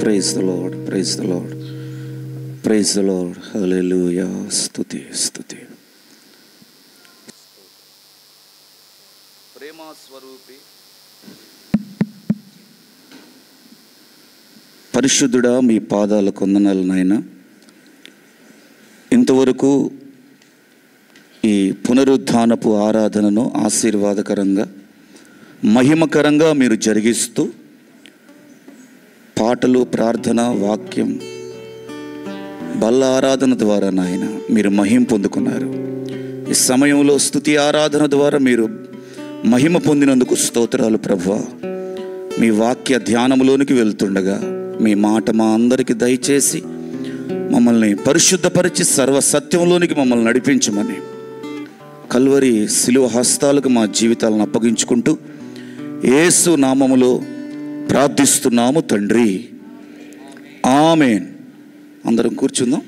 Praise the lord praise the lord praise the lord hallelujah స్తుతి స్తుతి ప్రేమ స్వరూపి పరిశుద్ధుడా మీ పాదాల కొందనాలు నాయన ఇంతవరకు ఈ పునరుద్ధానపు ఆరాధనను ఆశీర్వాదకరంగా మహిమకరంగా మీరు జరిగిస్తూ పాటలు ప్రార్థన వాక్యం బల్ల ఆరాధన ద్వారా నాయన మీరు మహిమ పొందుకున్నారు ఈ సమయంలో స్తుతి ఆరాధన ద్వారా మీరు మహిమ పొందినందుకు స్తోత్రాలు ప్రభువా మీ వాక్య ధ్యానములోనికి వెళ్తుండగా మీ మాట మా అందరికి దయచేసి మమ్మల్ని పరిశుద్ధపరిచి సర్వ సత్యంలోనికి మమ్మల్ని నడిపించమని కల్వరి శిలువ హస్తాలకు మా జీవితాలను అప్పగించుకుంటూ యేసు నామములో ప్రార్థిస్తున్నాము తండ్రి ఆమెన్ అందరం కూర్చుందాం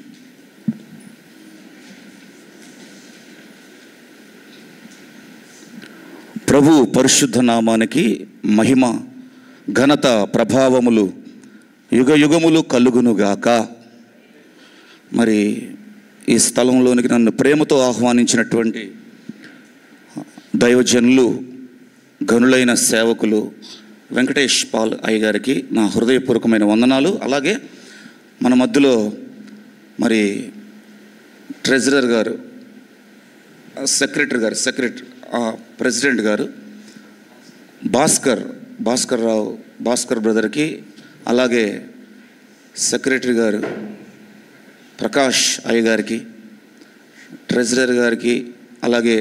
ప్రభు పరిశుద్ధ నామానికి మహిమ ఘనత ప్రభావములు యుగ యుగములు కలుగునుగాక మరి ఈ స్థలంలోనికి నన్ను ప్రేమతో ఆహ్వానించినటువంటి దైవజనులు గనులైన సేవకులు వెంకటేష్ పాల్ అయ్య గారికి నా హృదయపూర్వకమైన వందనాలు అలాగే మన మధ్యలో మరి ట్రెజరర్ గారు సెక్రటరీ గారు సెక్రటరీ ప్రెసిడెంట్ గారు భాస్కర్ భాస్కర్ రావు భాస్కర్ బ్రదర్కి అలాగే సెక్రటరీ గారు ప్రకాష్ అయ్య గారికి ట్రెజరర్ గారికి అలాగే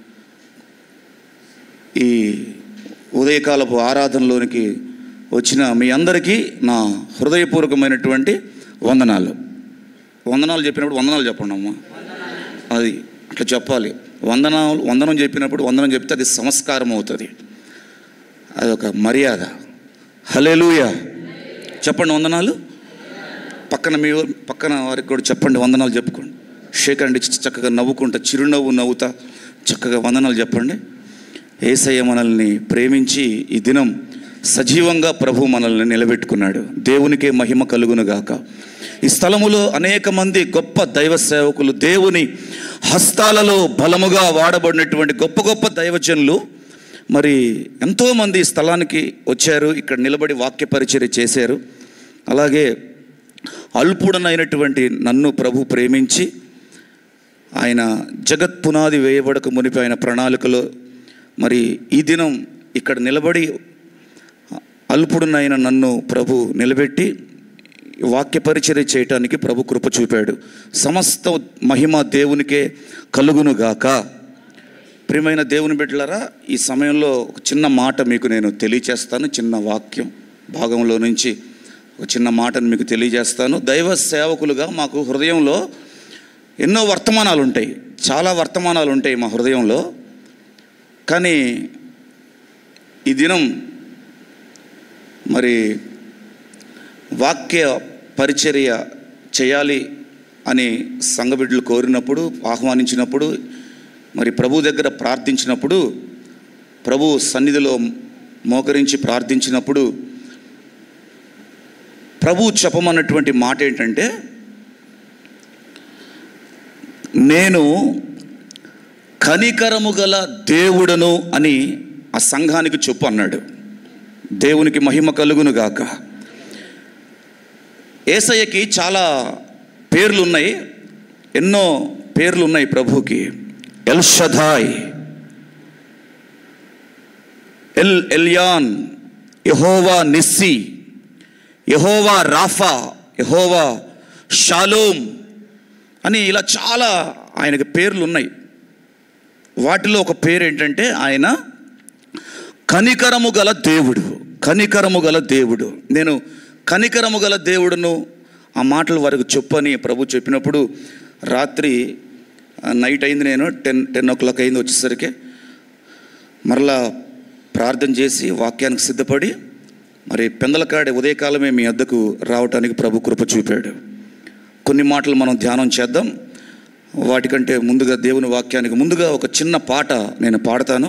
ఈ ఉదయకాలపు ఆరాధనలోనికి వచ్చిన మీ అందరికీ నా హృదయపూర్వకమైనటువంటి వందనాలు వందనాలు చెప్పినప్పుడు వందనాలు చెప్పండి అమ్మా అది అట్లా చెప్పాలి వందనాలు వందనం చెప్పినప్పుడు వందనం చెప్తే అది సంస్కారం అవుతుంది అదొక మర్యాద హలేలుయ చెప్పండి వందనాలు పక్కన మీ ఊరు- పక్కన వారికి కూడా చెప్పండి వందనాలు చెప్పుకోండి షేక్ అండి చక్కగా నవ్వుకుంటా చిరునవ్వు నవ్వుతా చక్కగా వందనాలు చెప్పండి ఏసయ్య మనల్ని ప్రేమించి ఈ దినం సజీవంగా ప్రభు మనల్ని నిలబెట్టుకున్నాడు దేవునికే మహిమ కలుగునుగాక ఈ స్థలములో అనేక మంది గొప్ప దైవ సేవకులు దేవుని హస్తాలలో బలముగా వాడబడినటువంటి గొప్ప గొప్ప దైవజనులు మరి ఎంతోమంది ఈ స్థలానికి వచ్చారు ఇక్కడ నిలబడి వాక్య పరిచర్య చేశారు అలాగే అల్పుడనైనటువంటి నన్ను ప్రభు ప్రేమించి ఆయన జగత్ పునాది వేయబడక మునిపి ఆయన ప్రణాళికలో మరి ఈ దినం ఇక్కడ నిలబడి అల్పుడునైన నన్ను ప్రభు నిలబెట్టి వాక్య పరిచర్య చేయటానికి ప్రభు కృప చూపాడు సమస్త మహిమ దేవునికే కలుగునుగాక ప్రియమైన దేవుని బిడ్డలారా ఈ సమయంలో ఒక చిన్న మాట మీకు నేను తెలియచేస్తాను చిన్న వాక్యం భాగంలో నుంచి ఒక చిన్న మాటను మీకు తెలియజేస్తాను దైవ సేవకులుగా మాకు హృదయంలో ఎన్నో వర్తమానాలు ఉంటాయి చాలా వర్తమానాలు ఉంటాయి మా హృదయంలో కానీ ఈ దినం మరి వాక్య పరిచర్య చేయాలి అని సంఘబిడ్డలు కోరినప్పుడు ఆహ్వానించినప్పుడు మరి ప్రభు దగ్గర ప్రార్థించినప్పుడు ప్రభు సన్నిధిలో మోకరించి ప్రార్థించినప్పుడు ప్రభు చెప్పమన్నటువంటి మాట ఏంటంటే నేను కనికరము గల దేవుడను అని ఆ సంఘానికి చెప్పు అన్నాడు దేవునికి మహిమ కలుగును గాక ఏసయ్యకి చాలా పేర్లు ఉన్నాయి ఎన్నో పేర్లు ఉన్నాయి ప్రభుకి ఎల్ షదాయ్ ఎల్ ఎల్యాన్ యహోవా నిస్సి యహోవా రాఫా యహోవా షాలోమ్ అని ఇలా చాలా ఆయనకి పేర్లు ఉన్నాయి వాటిలో ఒక పేరు ఏంటంటే ఆయన కనికరము గల దేవుడు కనికరము గల దేవుడు నేను కనికరము గల దేవుడును ఆ మాటలు వారికి చెప్పని ప్రభు చెప్పినప్పుడు రాత్రి ఆ, నైట్ అయింది నేను టెన్ టెన్ ఓ క్లాక్ అయింది వచ్చేసరికి మరలా ప్రార్థన చేసి వాక్యానికి సిద్ధపడి మరి పెందలకాడే ఉదయకాలమే మీ అద్దకు రావటానికి ప్రభు కృప చూపాడు కొన్ని మాటలు మనం ధ్యానం చేద్దాం వాటికంటే ముందుగా దేవుని వాక్యానికి ముందుగా ఒక చిన్న పాట నేను పాడతాను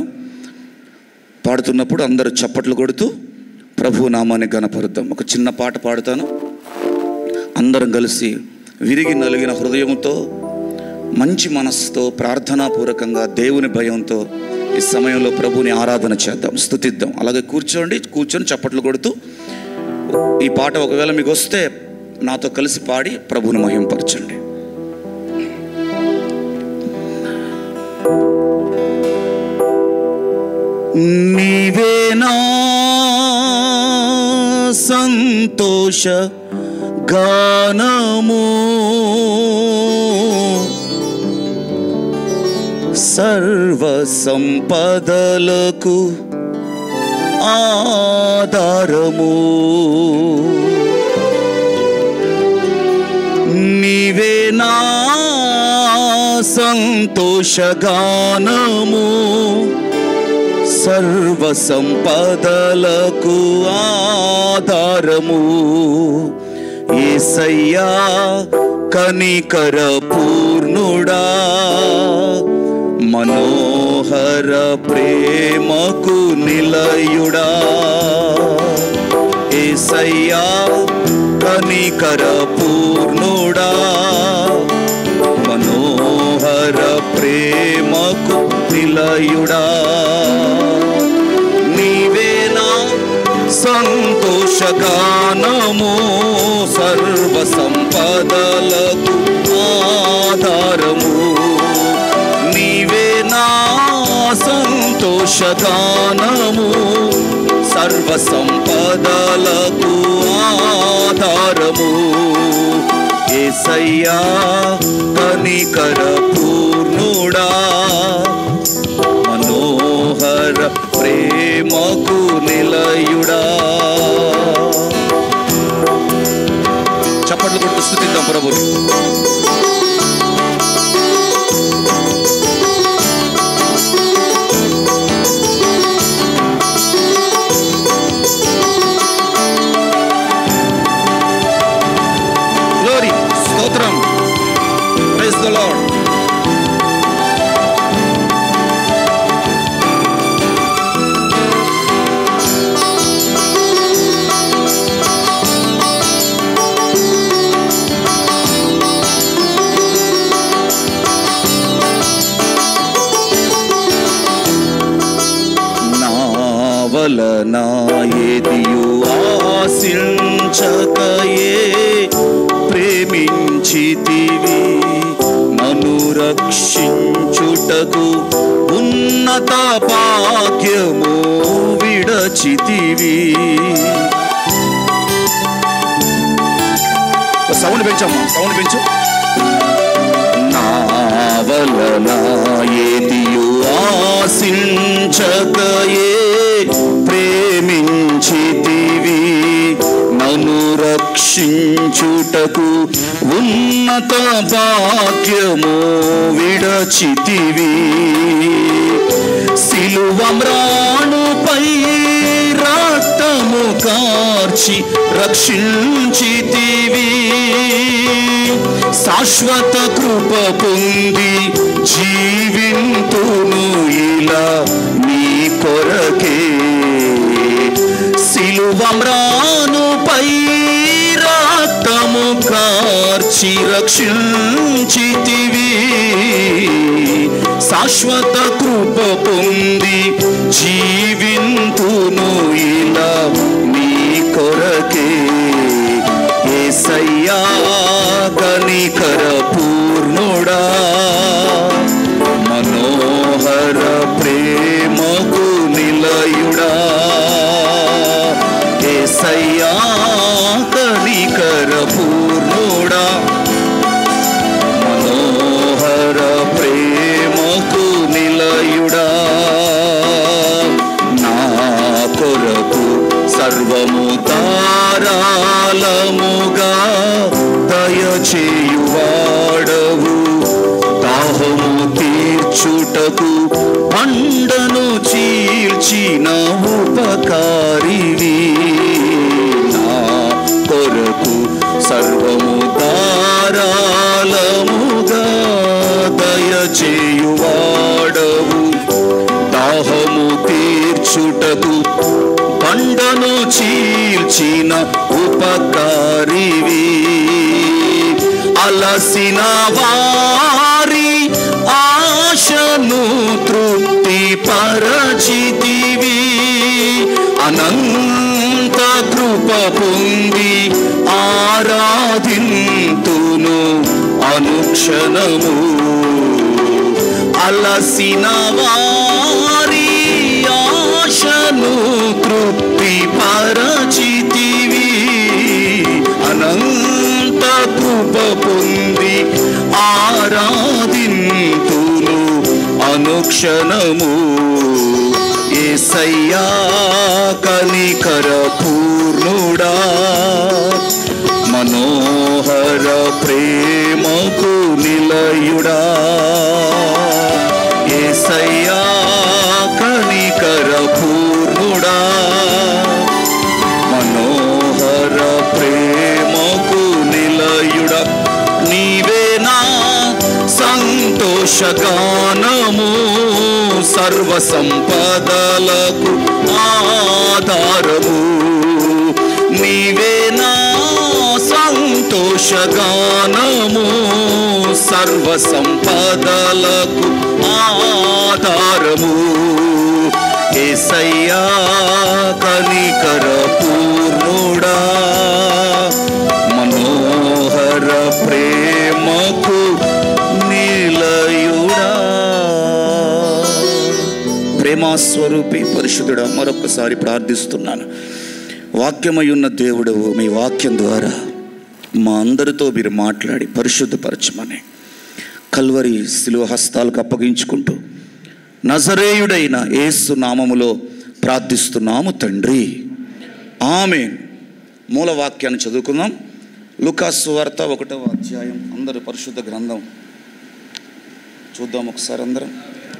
పాడుతున్నప్పుడు అందరూ చప్పట్లు కొడుతూ ప్రభు నామాన్ని గణపరుద్దాం ఒక చిన్న పాట పాడుతాను అందరం కలిసి విరిగి నలిగిన హృదయంతో మంచి మనస్సుతో ప్రార్థనాపూర్వకంగా దేవుని భయంతో ఈ సమయంలో ప్రభుని ఆరాధన చేద్దాం స్తుతిద్దాం అలాగే కూర్చోండి కూర్చొని చప్పట్లు కొడుతూ ఈ పాట ఒకవేళ మీకు వస్తే నాతో కలిసి పాడి ప్రభుని మహింపరచండి నీవేనా సంతోష గానము సర్వ సంపదలకు ఆధారము నీవే నా సంతోషగానము సర్వ సంపదలకు ఆధారము ఏసయ్యా కనికర పూర్ణుడా మనోహర ప్రేమకు నిలయుడా ఏసయ్యా కనికర పూర్ణుడా మనోహర ప్రేమకు నిలయుడా నీవేనా సంతోషగానము సర్వ సంపదలకు ఆధారము నీవేనా సంతోషగానము సర్వ సంపదలకు ఆధారము ఏసయ్యా కనికర పూర్ణుడా మనోహర ప్రేమకు నిలయుడా చప్పట్లు కొడుతూ స్థుతిద్దాం ప్రభుని గ్లోరీ స్తోత్రం ప్రైజ్ ద లార్డ్ నావలన ఏదియు ఆశించకయే ప్రేమించితివి నన్ను రక్షించుటకు ఉన్నత భాగ్యము విడచితివి సౌండ్ పెంచమ్మా సౌండ్ పెంచు నా వలన ఏదియు ఆశించకయే ప్రేమించితివి నన్ను రక్షించుటకు ఉన్నత భాగ్యము విడచితివి సిలువమ్రాణుపై రక్తము కార్చి రక్షించితివి శాశ్వత కృప పొంది జీవింతును ఇలా నీ కొరకే సిలువమ్రానుపై రక్తము కార్చి రక్షించితివి శాశ్వత కృప పొంది జీవింతును ఇలా నీ కొరకే ఏసయ్యా కనికర పూర్ణుడా మనోహర ప్రేమకు నిలయుడా ఏసయ్యా కనికర పూర్ణుడా మనోహర ప్రేమకు నిలయుడా నా కొరకు సర్వము తారాలముగా దయచేయువాడవు దాహము తీర్చుటకు పండను చీల్చిన ఉపకారివి నా కొరకు సర్వము తారాలముగా దయచేయువాడవు దాహము తీర్చుటకు పండను చీల్చిన ఉపకారివి అలసిన వారి ఆశను తృప్తి పరచితివి అనంత కృప పొంది ఆరాధింతును అనుక్షణము అలసిన వారి ఆశను తృప్తి పరచితివి అనంత కృప పొంది ఆరాధింతును అనుక్షణము ఏసయ్యా కనికర పూర్ణుడా మనోహర ప్రేమకు నిలయుడా ఏసయ్యా కనికర పూర్ణుడా మనోహర ప్రేమకు నిలయుడ నీవేనా సంతోషగానము సర్వ సంపదలకు ఆధారము నీవేనా సంతోషగానము సర్వ సంపదలకు ఆధారము ఏసయ్యా కనికర పూర్ణుడా మనోహర ప్రేమకు నిలయుడా ప్రేమాస్వరూపి పరిశుద్ధుడా మరొకసారి ప్రార్థిస్తున్నాను వాక్యమై ఉన్న దేవుడు మీ వాక్యం ద్వారా మా అందరితో మీరు మాట్లాడి పరిశుద్ధపరచమని కల్వరి శిలువ హస్తాలకు అప్పగించుకుంటూ నజరేయుడైన యేసు నామములో ప్రార్థిస్తున్నాము తండ్రి ఆమె మూల వాక్యాన్ని చదువుకుందాం లుకాసు వార్త ఒకటవ అధ్యాయం అందరు పరిశుద్ధ గ్రంథం చూద్దాం ఒకసారి అందరం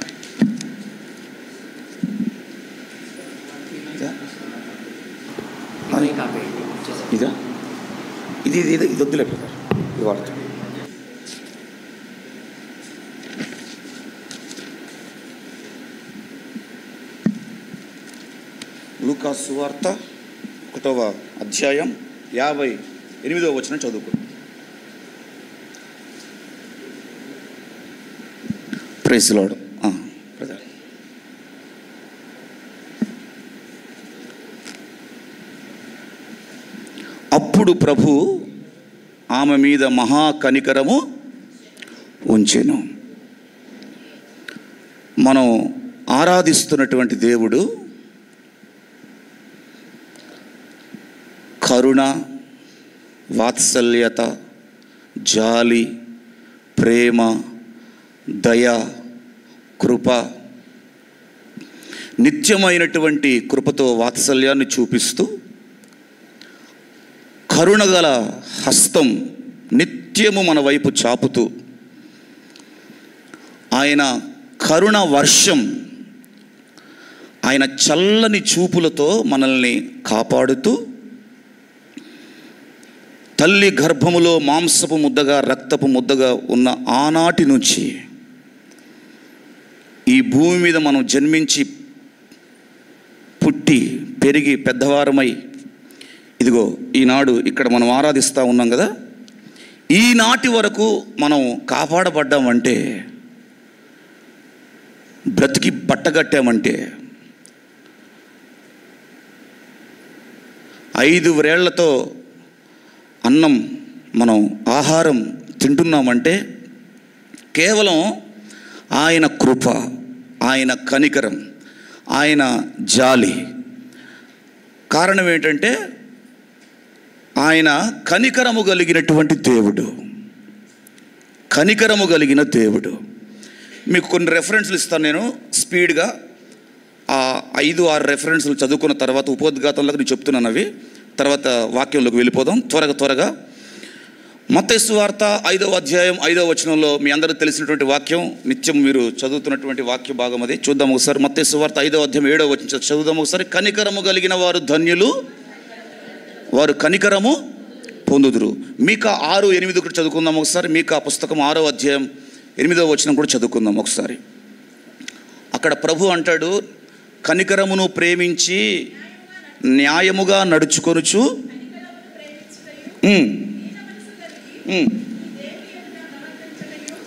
ఇదా? ఇదా ఇది ఇది ఇది ఇది వద్దులే బ్రదర్. ఇది వాడతాం లూకా సువార్త ఒకటవ అధ్యాయం యాభై ఎనిమిదవ వచనం చదువుకో ప్రైస్ లాడ్ బ్రదర్ అప్పుడు ప్రభు ఆమె మీద మహా కనికరము ఉంచెను మనం ఆరాధిస్తున్నటువంటి దేవుడు కరుణ వాత్సల్యత జాలి ప్రేమ దయ కృప నిత్యమైనటువంటి కృపతో వాత్సల్యాన్ని చూపిస్తూ కరుణగల హస్తం నిత్యము మన వైపు చాపుతూ ఆయన కరుణ వర్షం ఆయన చల్లని చూపులతో మనల్ని కాపాడుతూ తల్లి గర్భములో మాంసపు ముద్దగా రక్తపు ముద్దగా ఉన్న ఆనాటి నుంచి ఈ భూమి మీద మనం జన్మించి పుట్టి పెరిగి పెద్దవారమై ఇదిగో ఈనాడు ఇక్కడ మనం ఆరాధిస్తూ ఉన్నాం కదా ఈనాటి వరకు మనం కాపాడబడ్డామంటే బ్రతికి బట్టగట్టామంటే ఐదు వ్రేళ్లతో అన్నం మనం ఆహారం తింటున్నామంటే కేవలం ఆయన కృప ఆయన కనికరం ఆయన జాలి కారణం ఏంటంటే ఆయన కనికరము కలిగినటువంటి దేవుడు కనికరము కలిగిన దేవుడు మీకు కొన్ని రెఫరెన్స్లు ఇస్తాను నేను స్పీడ్గా ఆ ఐదు ఆరు రెఫరెన్స్లు చదువుకున్న తర్వాత ఉపోద్ఘాతంలోకి నేను చెప్తున్నాను అవి తర్వాత వాక్యంలోకి వెళ్ళిపోదాం త్వరగా త్వరగా మత్తైసు వార్త ఐదవ అధ్యాయం ఐదవ వచనంలో మీ అందరికీ తెలిసినటువంటి వాక్యం నిత్యం మీరు చదువుతున్నటువంటి వాక్య భాగం అది చూద్దాం ఒకసారి మత్తైసు వార్త ఐదవ అధ్యాయం ఏడవ వచనం చదువుదాం ఒకసారి కనికరము కలిగిన వారు ధన్యులు వారు కనికరము పొందుదురు మీకా ఆరు ఎనిమిది కూడా చదువుకుందాం ఒకసారి మీకా పుస్తకం ఆరో అధ్యాయం ఎనిమిదవ వచనం కూడా చదువుకుందాం ఒకసారి అక్కడ ప్రభు అంటాడు కనికరమును ప్రేమించి న్యాయముగా నడుచుకొనుచు ఉమ్, ఉమ్,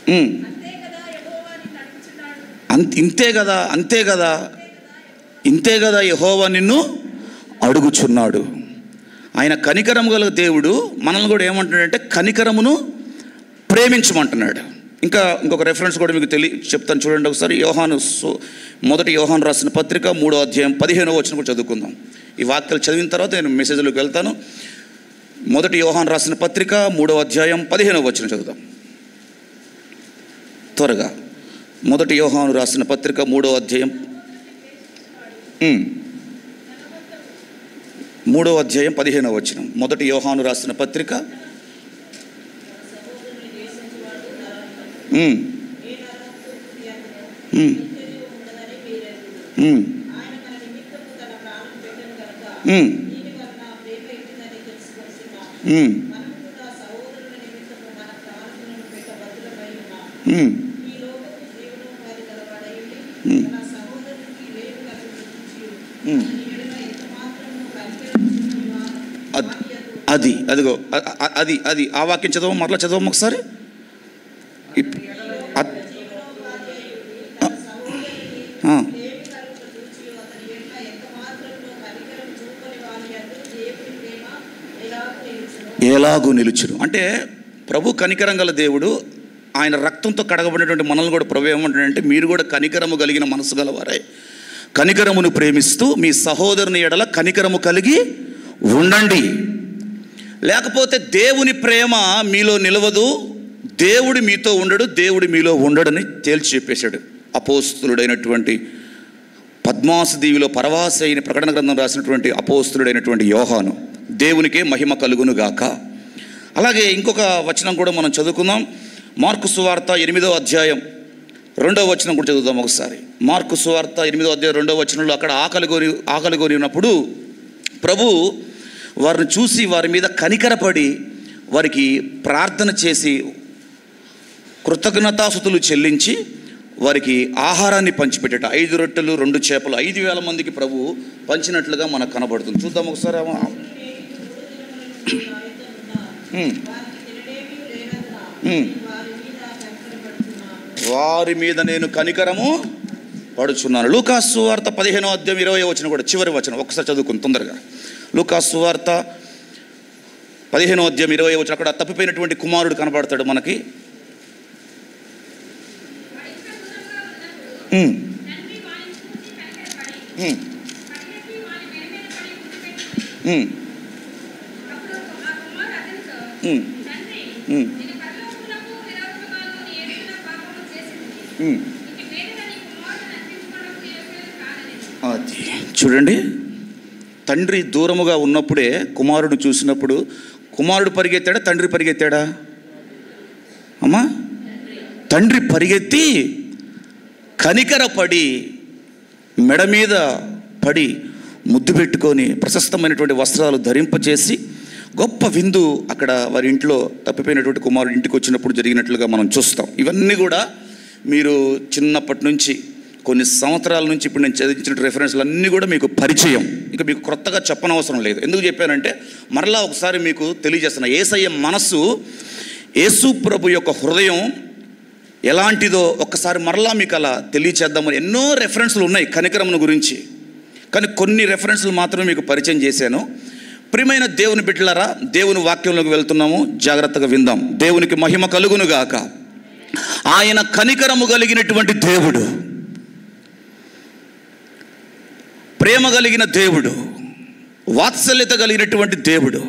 ఉమ్. అంతే కదా యెహోవా నిన్ను అడుగుచున్నాడు అంత ఇంతే కదా అంతే కదా ఇంతే కదా యహోవా నిన్ను అడుగుచున్నాడు ఆయన కనికరం గల దేవుడు మనల్ని కూడా ఏమంటున్నాడంటే కనికరమును ప్రేమించమంటున్నాడు ఇంకా ఇంకొక రెఫరెన్స్ కూడా మీకు తెలియ చెప్తాను చూడండి ఒకసారి యోహాను సు- మొదటి యోహాను రాసిన పత్రిక మూడో అధ్యాయం పదిహేనో వచ్చిన కూడా చదువుకుందాం ఈ వాక్యాలు చదివిన తర్వాత నేను మెసేజ్లోకి వెళ్తాను మొదటి యోహాను రాసిన పత్రిక మూడో అధ్యాయం పదిహేనో వచ్చిన చదువుదాం త్వరగా మొదటి యోహాను రాసిన పత్రిక మూడో అధ్యాయం ఉమ్. మూడో అధ్యాయం పదిహేనవ వచనం మొదటి యోహాను రాసిన పత్రిక ఉమ్. ఉమ్. ఉమ్. ఆయన మన నిమిత్తము తన ప్రాణం పెట్టెను కనుక ఉమ్. దీని వలన ప్రేమ ఎట్టిందని తెలుసుకొస్తున్నాం ఉమ్. మనము కూడా సహోదరుల నిమిత్తము మన ప్రాణములను పెట్టబద్దులమై ఉన్నాం ఉమ్. ఈ లోకము జీవనోపాధి గలవాడై ఉండి ఉమ్. తన సహోదరునికి వేరు కలుగుతుంది ఉమ్. ఎడల ఎంత మాత్రము కనికరించుకునివా అది అది అదిగో అ- అ- అది అది ఆ వాక్యం చదవం మరలా చదవం ఒకసారి ఇప్- అ- ఆ. దేవుని కలుగుట చూచి అతని ఎడల ఎంత మాత్రము కనికరం చూపని వారి యందు దేవుని ప్రేమ ఎలాగూ నిలుచును ఎలాగూ నిలుచును అంటే ప్రభు కనికరం గల దేవుడు ఆయన రక్తంతో కడగబడినటువంటి మనల్ని కూడా ప్రభు ఏమంటాడంటే మీరు కూడా కనికరము కలిగిన మనసు గలవారే కనికరమును ప్రేమిస్తూ మీ సహోదరుని ఎడల కనికరము కలిగి ఉండండి లేకపోతే దేవుని ప్రేమ మీలో నిలవదు దేవుడు మీతో ఉండడు దేవుడు మీలో ఉండడని తేల్చి చెప్పేశాడు అపోస్తులుడైనటువంటి పద్మాసు దీవిలో పరవాస అయిన ప్రకటన గ్రంథం రాసినటువంటి అపోస్తులుడైనటువంటి యోహాను దేవునికే మహిమ కలుగును గాక అలాగే ఇంకొక వచనం కూడా మనం చదువుకుందాం మార్కు సువార్త ఎనిమిదో అధ్యాయం రెండవ వచనం కూడా చదువుదాం ఒకసారి మార్కు సువార్త ఎనిమిదో అధ్యాయం రెండవ వచనంలో అక్కడ ఆకలి కోరి ఆకలి కోరి ఉన్నప్పుడు ప్రభు వారిని చూసి వారి మీద కనికరపడి వారికి ప్రార్థన చేసి కృతజ్ఞతాసుతులు చెల్లించి వారికి ఆహారాన్ని పంచిపెట్టేట ఐదు రొట్టెలు రెండు చేపలు ఐదు వేల మందికి ప్రభు పంచినట్లుగా మనకు కనబడుతుంది చూద్దాం ఒకసారి ఆ- ఉమ్, వారికి తినడేమీ లేనందున ఉమ్. వారి మీద కనికరపడుతున్నాను వారి మీద నేను కనికరము పడుచున్నాను లూకాసు వార్త పదిహేనో అధ్యాయం ఇరవై వచ్చిన కూడా చివరి వచనం ఒకసారి చదువుకుని తొందరగా లూకాసు వార్త పదిహేనో అధ్యాయం ఇరవై వచ్చిన అక్కడ తప్పిపోయినటువంటి కుమారుడు కనబడతాడు మనకి ఉమ్, తండ్రి వాని చూసి కనికరపడి ఉమ్, పరిగెత్తి వాని మెడ మీద పడి ముద్దు పెట్టుకుని ఉమ్, అప్పుడు ఆ కుమారుడు అతనితో ఉమ్, తండ్రి ఉమ్, నేను పరలోకమునకు విరోధముగాను నీ ఎదుట పాపము చేసింది ఉమ్. ఇంక మీదట నీ కుమారుడిని అర్పించుకోవడానికి యోగ్యుడు కాదనేది అది చూడండి తండ్రి దూరముగా ఉన్నప్పుడే కుమారుడు చూసినప్పుడు కుమారుడు పరిగెత్తాడా తండ్రి పరిగెత్తాడా అమ్మా తండ్రి పరిగెత్తి కనికరపడి మెడ మీద పడి ముద్దు పెట్టుకొని ప్రశస్తమైనటువంటి వస్త్రాలు ధరింపచేసి గొప్ప విందు అక్కడ వారి ఇంట్లో తప్పిపోయినటువంటి కుమారుడు ఇంటికి వచ్చినప్పుడు జరిగినట్లుగా మనం చూస్తాం ఇవన్నీ కూడా మీరు చిన్నప్పటి నుంచి కొన్ని సంవత్సరాల నుంచి ఇప్పుడు నేను చదివించిన రెఫరెన్స్లు అన్నీ కూడా మీకు పరిచయం ఇక మీకు కొత్తగా చెప్పనవసరం లేదు ఎందుకు చెప్పానంటే మరలా ఒకసారి మీకు తెలియజేస్తున్నా ఏసయ్య మనస్సు యేసు ప్రభు యొక్క హృదయం ఎలాంటిదో ఒక్కసారి మరలా మీకు అలా తెలియచేద్దామని ఎన్నో రెఫరెన్స్లు ఉన్నాయి కనికరమును గురించి కానీ కొన్ని రెఫరెన్స్లు మాత్రమే మీకు పరిచయం చేశాను ప్రియమైన దేవుని బిడ్డలారా దేవుని వాక్యంలోకి వెళ్తున్నాము జాగ్రత్తగా విందాం దేవునికి మహిమ కలుగును గాక ఆయన కనికరము కలిగినటువంటి దేవుడు ప్రేమ కలిగిన దేవుడు వాత్సల్యత కలిగినటువంటి దేవుడు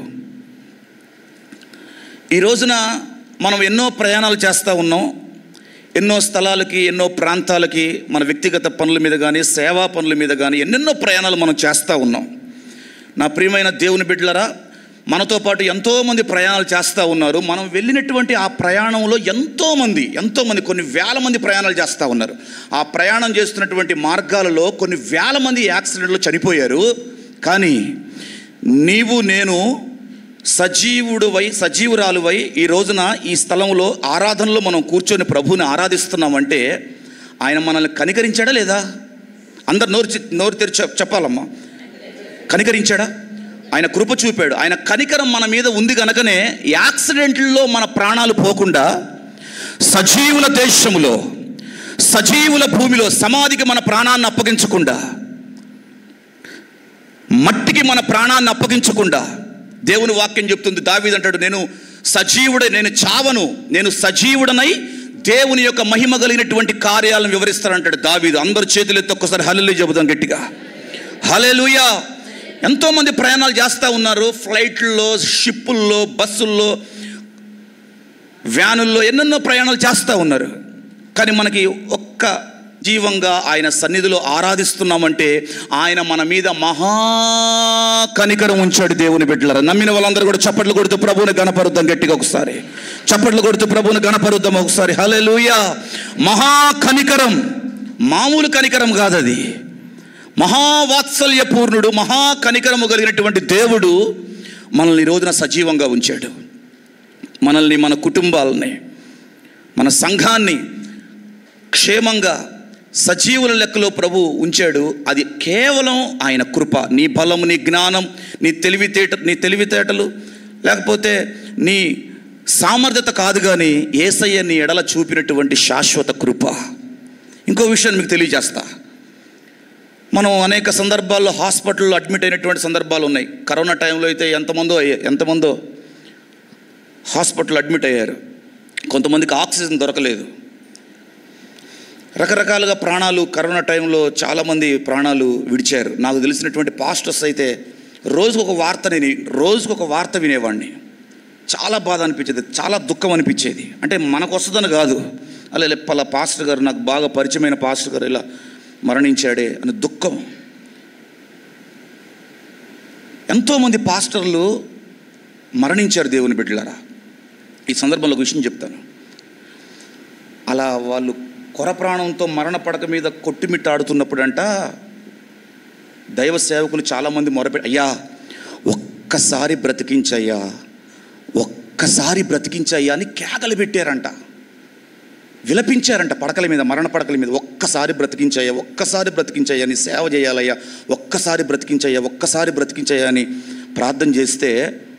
ఈ రోజున మనం ఎన్నో ప్రయాణాలు చేస్తూ ఉన్నాం ఎన్నో స్థలాలకి ఎన్నో ప్రాంతాలకి మన వ్యక్తిగత పనుల మీద కానీ సేవా పనుల మీద కానీ ఎన్నెన్నో ప్రయాణాలు మనం చేస్తూ ఉన్నాం నా ప్రియమైన దేవుని బిడ్డలరా మనతో పాటు ఎంతోమంది ప్రయాణాలు చేస్తూ ఉన్నారు మనం వెళ్ళినటువంటి ఆ ప్రయాణంలో ఎంతోమంది ఎంతోమంది కొన్ని వేల మంది ప్రయాణాలు చేస్తూ ఉన్నారు ఆ ప్రయాణం చేస్తున్నటువంటి మార్గాలలో కొన్ని వేల మంది యాక్సిడెంట్లో చనిపోయారు కానీ నీవు నేను సజీవుడువై సజీవురాలువై ఈ రోజున ఈ స్థలంలో ఆరాధనలో మనం కూర్చొని ప్రభువుని ఆరాధిస్తున్నామంటే ఆయన మనల్ని కనికరించాడా లేదా అందరు నోరు చి- నోరు తెరిచి చెప్- చెప్పాలమ్మా కనికరించాడా ఆయన కృప చూపాడు ఆయన కనికరం మన మీద ఉంది కనుకనే యాక్సిడెంట్లో మన ప్రాణాలు పోకుండా సజీవుల దేశములో సజీవుల భూమిలో సమాధికి మన ప్రాణాన్ని అప్పగించకుండా మట్టికి మన ప్రాణాన్ని అప్పగించకుండా దేవుని వాక్యం చెప్తుంది దావీదు అంటాడు నేను సజీవుడ నేను చావను నేను సజీవుడనై దేవుని యొక్క మహిమ కలిగినటువంటి కార్యాలను వివరిస్తానంటాడు దావీదు అందరు చేతులు ఎత్తి ఒక్కసారి హల్లెలూయా చెబుదాం గట్టిగా హల్లెలూయా ఎంతోమంది ప్రయాణాలు చేస్తూ ఉన్నారు ఫ్లైట్లో షిప్పుల్లో బస్సుల్లో వ్యానుల్లో ఎన్నెన్నో ప్రయాణాలు చేస్తూ ఉన్నారు కానీ మనకి ఒక్క జీవంగా ఆయన సన్నిధిలో ఆరాధిస్తున్నామంటే ఆయన మన మీద మహా కనికరం ఉంచాడు దేవుని బిడ్డలారా నమ్మిన వాళ్ళందరూ కూడా చప్పట్లు కొడుతూ ప్రభువుని గణపరుద్దాం గట్టిగా ఒకసారి చప్పట్లు కొడుతూ ప్రభువుని గణపరుద్దాం ఒకసారి హల్లెలూయా మహా కనికరం మామూలు కనికరం కాదు అది మహావాత్సల్య పూర్ణుడు మహా కనికరము కలిగినటువంటి దేవుడు మనల్ని ఈ రోజున సజీవంగా ఉంచాడు మనల్ని మన కుటుంబాలని మన సంఘాన్ని క్షేమంగా సజీవుల లెక్కలో ప్రభు ఉంచాడు అది కేవలం ఆయన కృప నీ బలం నీ జ్ఞానం నీ తెలివితేట నీ తెలివితేటలు లేకపోతే నీ సామర్థ్యత కాదు కానీ ఏసయ్య నీ ఎడల చూపినటువంటి శాశ్వత కృప ఇంకో విషయం మీకు తెలియజేస్తా మనం అనేక సందర్భాల్లో హాస్పిటల్లో అడ్మిట్ అయినటువంటి సందర్భాలు ఉన్నాయి కరోనా టైంలో అయితే ఎంతమందో అయ్యా- ఎంతమందో హాస్పిటల్ అడ్మిట్ అయ్యారు కొంతమందికి ఆక్సిజన్ దొరకలేదు రకరకాలుగా ప్రాణాలు కరోనా టైంలో చాలామంది ప్రాణాలు విడిచారు నాకు తెలిసినటువంటి పాస్టర్స్ అయితే రోజుకు ఒక వార్త నేను రోజుకు ఒక వార్త వినేవాడిని చాలా బాధ అనిపించేది చాలా దుఃఖం అనిపించేది అంటే మనకు వస్తుందని కాదు అలా ఇలా పలా పాస్టర్ గారు నాకు బాగా పరిచయమైన పాస్టర్ గారు ఇలా మరణించాడే అని దుఃఖం ఎంతోమంది పాస్టర్లు మరణించారు దేవుని బిడ్డలారా ఈ సందర్భంలో ఒక విషయం చెప్తాను అలా వాళ్ళు కొర ప్రాణంతో మరణ పడక మీద కొట్టుమిట్టాడుతున్నప్పుడంట దైవ సేవకులు చాలామంది మొరపెట్టి అయ్యా ఒక్కసారి బ్రతికించయ్యా ఒక్కసారి బ్రతికించయ్యా అని కేకలు పెట్టారంట విలపించారంట పడకల మీద మరణ పడకల మీద ఒక్కసారి బ్రతికించయ్యా ఒక్కసారి బ్రతికించయ్యా అని సేవ చేయాలయ్యా ఒక్కసారి బ్రతికించయ్యా ఒక్కసారి బ్రతికించయ్యా అని ప్రార్థన చేస్తే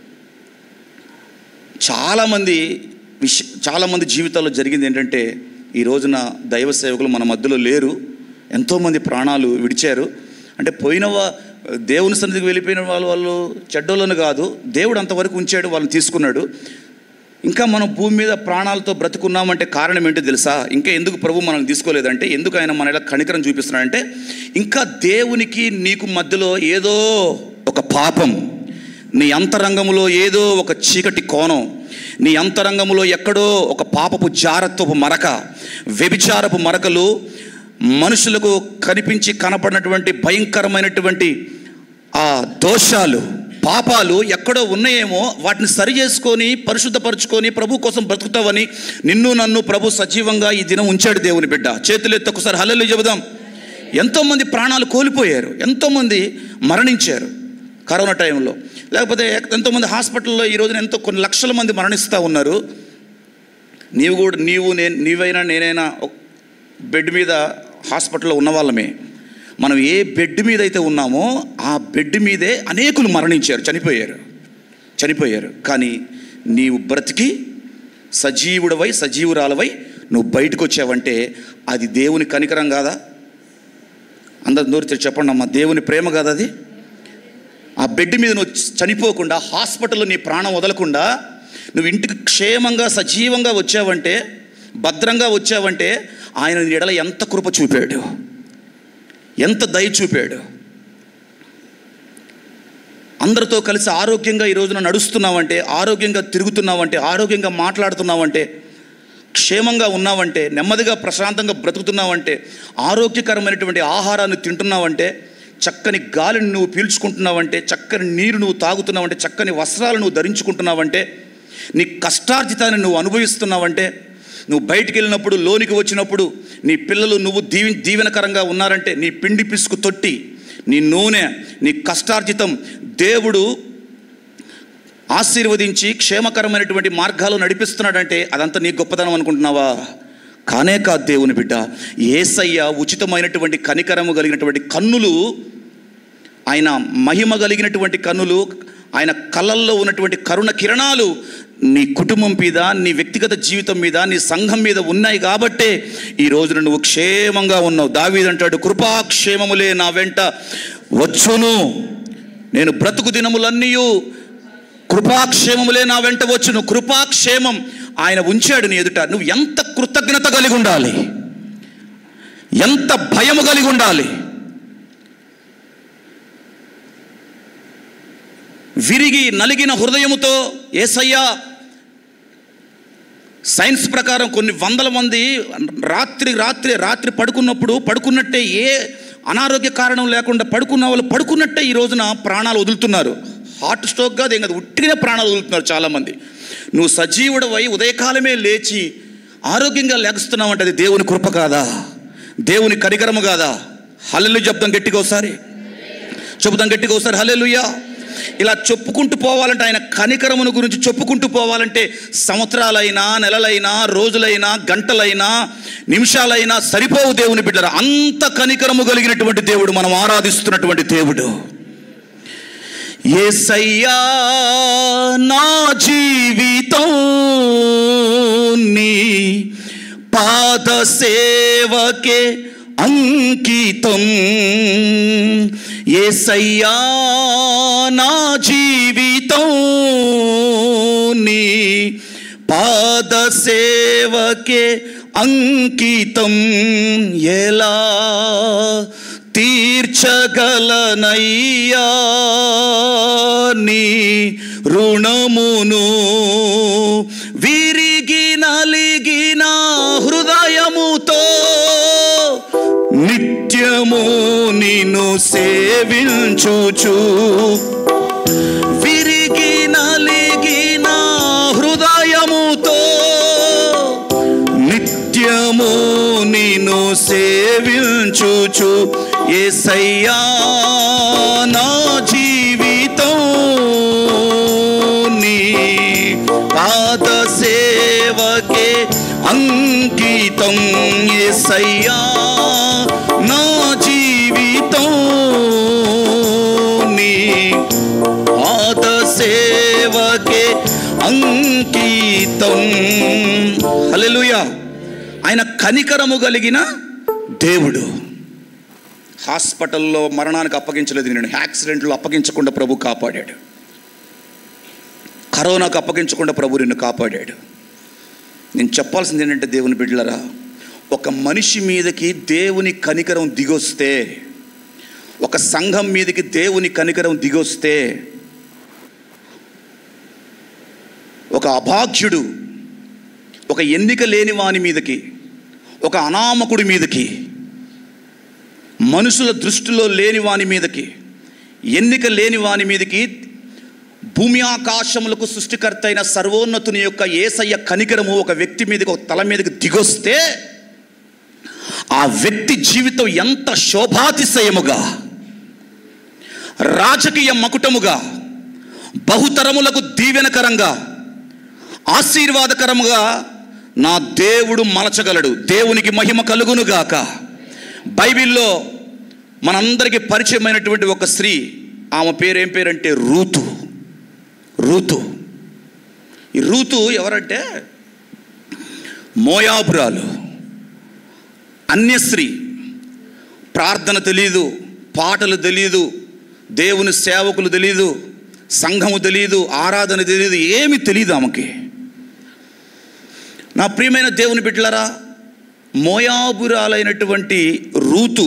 చాలామంది విష చాలామంది జీవితాల్లో జరిగింది ఏంటంటే ఈ రోజున దైవ సేవకులు మన మధ్యలో లేరు ఎంతోమంది ప్రాణాలు విడిచారు అంటే పోయిన వా దేవుని సన్నిధికి వెళ్ళిపోయిన వాళ్ళు వాళ్ళు చెడ్డోళ్ళని కాదు దేవుడు అంతవరకు ఉంచాడు వాళ్ళని తీసుకున్నాడు ఇంకా మనం భూమి మీద ప్రాణాలతో బ్రతుకున్నామంటే కారణం ఏంటో తెలుసా ఇంకా ఎందుకు ప్రభు మనల్ని తీసుకోలేదంటే ఎందుకు ఆయన మన ఇలా కనికరం చూపిస్తున్నాడంటే ఇంకా దేవునికి నీకు మధ్యలో ఏదో ఒక పాపం నీ అంతరంగంలో ఏదో ఒక చీకటి కోణం నీ అంతరంగంలో ఎక్కడో ఒక పాపపు జారత్వపు మరక వ్యభిచారపు మరకలు మనుషులకు కనిపించి కనపడినటువంటి భయంకరమైనటువంటి ఆ దోషాలు పాపాలు ఎక్కడో ఉన్నాయేమో వాటిని సరి చేసుకొని పరిశుద్ధపరచుకొని ప్రభు కోసం బ్రతుకుతావని నిన్ను నన్ను ప్రభు సజీవంగా ఈ దినం ఉంచాడు దేవుని బిడ్డ చేతులెత్తి ఒకసారి హల్లెలు చెబుదాం ఎంతోమంది ప్రాణాలు కోల్పోయారు ఎంతోమంది మరణించారు కరోనా టైంలో లేకపోతే ఎంతోమంది హాస్పిటల్లో ఈ రోజున ఎంతో కొన్ని లక్షల మంది మరణిస్తూ ఉన్నారు నీవు కూడా నీవు నేను నీవైనా నేనైనా ఒక బెడ్ మీద హాస్పిటల్లో ఉన్న వాళ్ళమే మనం ఏ బెడ్ మీద అయితే ఉన్నామో ఆ బెడ్ మీదే అనేకులు మరణించారు చనిపోయారు చనిపోయారు కానీ నీవు బ్రతికి సజీవుడవై సజీవురాలవై నువ్వు బయటకు వచ్చావంటే అది దేవుని కనికరం కాదా అందరు నోరు తెరిచి చెప్పండి అమ్మా దేవుని ప్రేమ కాదా అది ఆ బెడ్ మీద నువ్వు చనిపోకుండా హాస్పిటల్లో నీ ప్రాణం వదలకుండా నువ్వు ఇంటికి క్షేమంగా సజీవంగా వచ్చావంటే భద్రంగా వచ్చావంటే ఆయన నీ ఎడల ఎంత కృప చూపాడు ఎంత దయ చూపాడు అందరితో కలిసి ఆరోగ్యంగా ఈ రోజున నడుస్తున్నావంటే ఆరోగ్యంగా తిరుగుతున్నావంటే ఆరోగ్యంగా మాట్లాడుతున్నావంటే క్షేమంగా ఉన్నావంటే నెమ్మదిగా ప్రశాంతంగా బ్రతుకుతున్నావంటే ఆరోగ్యకరమైనటువంటి ఆహారాన్ని తింటున్నావంటే చక్కని గాలిని నువ్వు పీల్చుకుంటున్నావంటే చక్కని నీరు నువ్వు తాగుతున్నావంటే చక్కని వస్త్రాలు నువ్వు ధరించుకుంటున్నావంటే నీ కష్టార్జితాన్ని నువ్వు అనుభవిస్తున్నావంటే నువ్వు బయటికి వెళ్ళినప్పుడు లోనికి వచ్చినప్పుడు నీ పిల్లలు నువ్వు దీవి దీవెనకరంగా ఉన్నారంటే నీ పిండి పిసుకు తొట్టి నీ నూనె నీ కష్టార్జితం దేవుడు ఆశీర్వదించి క్షేమకరమైనటువంటి మార్గాలు నడిపిస్తున్నాడంటే అదంతా నీ గొప్పతనం అనుకుంటున్నావా కానే కాదు దేవుని బిడ్డ ఏసయ్య ఉచితమైనటువంటి కనికరము కలిగినటువంటి కన్నులు ఆయన మహిమ కలిగినటువంటి కన్నులు ఆయన కళ్ళల్లో ఉన్నటువంటి కరుణ కిరణాలు నీ కుటుంబం మీద నీ వ్యక్తిగత జీవితం మీద నీ సంఘం మీద ఉన్నాయి కాబట్టే ఈ రోజున నువ్వు క్షేమంగా ఉన్నావు దావీదంటాడు కృపాక్షేమములే నా వెంట వచ్చును నేను బ్రతుకు దినములన్నీ కృపాక్షేమములే నా వెంట వచ్చును కృపాక్షేమం ఆయన ఉంచాడు నీ ఎదుట నువ్వు ఎంత కృతజ్ఞత కలిగి ఉండాలి ఎంత భయము కలిగి ఉండాలి విరిగి నలిగిన హృదయముతో ఏసయ్యా సైన్స్ ప్రకారం కొన్ని వందల మంది రాత్రి రాత్రి రాత్రి పడుకున్నప్పుడు పడుకున్నట్టే ఏ అనారోగ్య కారణం లేకుండా పడుకున్న వాళ్ళు పడుకున్నట్టే ఈ రోజున ప్రాణాలు వదులుతున్నారు హార్ట్ స్ట్రోక్ కాదు ఏం కాదు ఉట్టిగానే ప్రాణాలు వదులుతున్నారు చాలామంది నువ్వు సజీవుడవై ఉదయకాలమే లేచి ఆరోగ్యంగా లేస్తున్నావు అంటే అది దేవుని కృప కాదా దేవుని కరికరము కాదా హల్లెలు చెప్తాం గట్టిగా ఒకసారి చెబుతాం గట్టిగా ఒకసారి హల్లెలూయా ఇలా చెప్పుకుంటూ పోవాలంటే ఆయన కనికరమును గురించి చెప్పుకుంటూ పోవాలంటే సంవత్సరాలైనా నెలలైనా రోజులైనా గంటలైనా నిమిషాలైనా సరిపోవు దేవుని బిడ్డరా అంత కనికరము కలిగినటువంటి దేవుడు మనం ఆరాధిస్తున్నటువంటి దేవుడు ఏసయ్యా నా జీవితం నీ పాద సేవకే అంకితం ఏసయ్యా నా జీవితం నీ పాద సేవకే అంకితం ఎలా తీర్చగలనయ్యా నీ రుణమును విరిగి నలిగిన హృదయముతో నిత్యము నిన్ను సేవించుచు విరిగి నలిగిన హృదయముతో నిత్యము నిన్ను సేవించుచు ఏసయ్యా నా జీవితం నీ పాద సేవకే అంకితం ఏసయ్యా నా జీవితం నీ పాద సేవకే అంకితం హల్లెలూయా ఆయన కనికరము కలిగిన దేవుడు హాస్పిటల్లో మరణానికి అప్పగించలేదు నేను యాక్సిడెంట్లో అప్పగించకుండా ప్రభు కాపాడాడు కరోనాకు అప్పగించకుండా ప్రభు నిన్ను కాపాడాడు నేను చెప్పాల్సింది ఏంటంటే దేవుని బిడ్డలరా ఒక మనిషి మీదకి దేవుని కనికరం దిగొస్తే ఒక సంఘం మీదకి దేవుని కనికరం దిగొస్తే ఒక అభాగ్యుడు ఒక ఎన్నిక లేని వాని మీదకి ఒక అనామకుడి మీదకి మనుషుల దృష్టిలో లేని వాని మీదకి ఎన్నిక లేని వాని మీదకి భూమి ఆకాశములకు సృష్టికర్త అయిన సర్వోన్నతుని యొక్క ఏసయ్య కనికరము ఒక వ్యక్తి మీదకి ఒక తల మీదకి దిగొస్తే ఆ వ్యక్తి జీవితం ఎంత శోభాతిశయముగా రాజకీయ మకుటముగా బహుతరములకు దీవెనకరంగా ఆశీర్వాదకరముగా నా దేవుడు మలచగలడు దేవునికి మహిమ కలుగునుగాక బైబిల్లో మనందరికీ పరిచయమైనటువంటి ఒక స్త్రీ ఆమె పేరు ఏం పేరంటే రూతు రూతు ఈ రూతు ఎవరంటే మోయాబురాలు అన్యశ్రీ ప్రార్థన తెలియదు పాటలు తెలియదు దేవుని సేవకులు తెలియదు సంఘము తెలియదు ఆరాధన తెలియదు ఏమి తెలియదు ఆమెకి నా ప్రియమైన దేవుని బిడ్డలరా మోయాబురాలైనటువంటి రూతు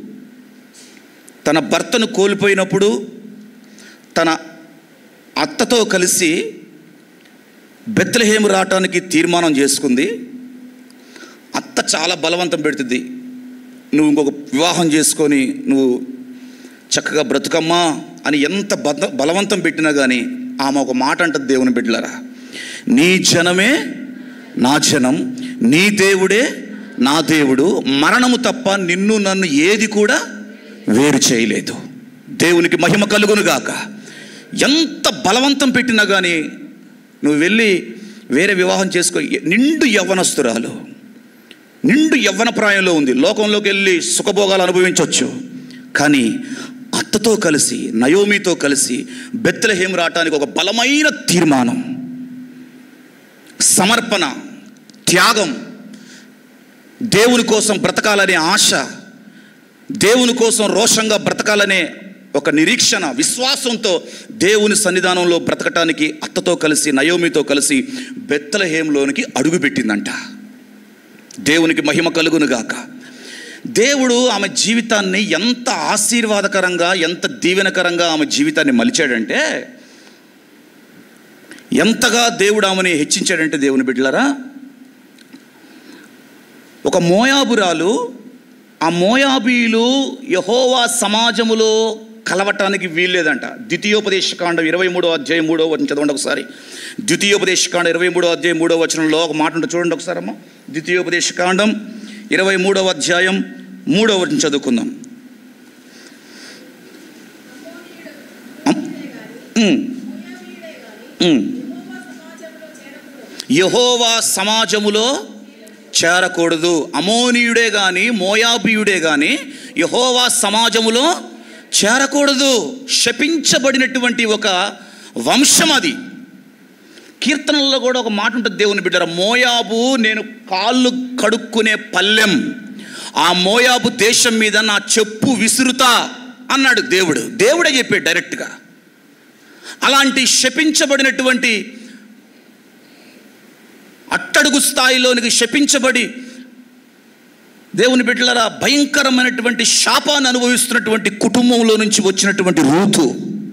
తన భర్తను కోల్పోయినప్పుడు తన అత్తతో కలిసి బెత్లహేము రావటానికి తీర్మానం చేసుకుంది అత్త చాలా బలవంతం పెడుతుంది నువ్వు ఇంకొక వివాహం చేసుకొని నువ్వు చక్కగా బ్రతుకమ్మా అని ఎంత బద బలవంతం పెట్టినా కానీ ఆమె ఒక మాట అంటది దేవుని బిడ్డలరా నీ జనమే నా జనం నీ దేవుడే నా దేవుడు మరణము తప్ప నిన్ను నన్ను ఏది కూడా వేరు చేయలేదు దేవునికి మహిమ కలుగును గాక ఎంత బలవంతం పెట్టినా కానీ నువ్వు వెళ్ళి వేరే వివాహం చేసుకో నిండు యవ్వనస్తురాలు నిండు యవ్వన ప్రాయంలో ఉంది లోకంలోకి వెళ్ళి సుఖభోగాలు అనుభవించవచ్చు కానీ అత్తతో కలిసి నయోమితో కలిసి బెత్తలహేం రావటానికి ఒక బలమైన తీర్మానం సమర్పణ త్యాగం దేవుని కోసం బ్రతకాలనే ఆశ దేవుని కోసం రోషంగా బ్రతకాలనే ఒక నిరీక్షణ విశ్వాసంతో దేవుని సన్నిధానంలో బ్రతకటానికి అత్తతో కలిసి నయోమితో కలిసి బెత్తలహేంలోనికి అడుగుపెట్టిందంట దేవునికి మహిమ కలుగునుగాక దేవుడు ఆమె జీవితాన్ని ఎంత ఆశీర్వాదకరంగా ఎంత దీవెనకరంగా ఆమె జీవితాన్ని మలిచాడంటే ఎంతగా దేవుడు ఆమెని హెచ్చించాడంటే దేవుని బిడ్డలారా ఒక మోయాబురాలు ఆ మోయాబీలు యహోవా సమాజములో కలవటానికి వీల్లేదంట ద్వితీయోపదేశకాండం ఇరవై మూడో అధ్యాయం మూడో వచనం చదవండి ఒకసారి ద్వితీయోపదేశకాండం ఇరవై మూడో అధ్యాయం మూడో వచనంలో ఒక మాట ఉంటుంది చూడండి ఒకసారి అమ్మ ద్వితీయోపదేశకాండం ఇరవై మూడవ అధ్యాయం మూడో వచనం చదువుకుందాం అమ్. ఉమ్. ఉమ్. యహోవా సమాజములో చేరకూడదు అమోనీయుడే కానీ మోయాబీయుడే కానీ యహోవా సమాజములో చేరకూడదు శపించబడినటువంటి ఒక వంశం అది కీర్తనల్లో కూడా ఒక మాట ఉంటుంది దేవుని బిడ్డర మోయాబు నేను కాళ్ళు కడుక్కునే పల్లెం ఆ మోయాబు దేశం మీద నా చెప్పు విసురుతా అన్నాడు దేవుడు దేవుడే చెప్పాడు డైరెక్ట్గా అలాంటి శపించబడినటువంటి అట్టడుగు స్థాయిలోనికి శపించబడి దేవుని బిడ్డలరా భయంకరమైనటువంటి శాపాన్ని అనుభవిస్తున్నటువంటి కుటుంబంలో నుంచి వచ్చినటువంటి రూతు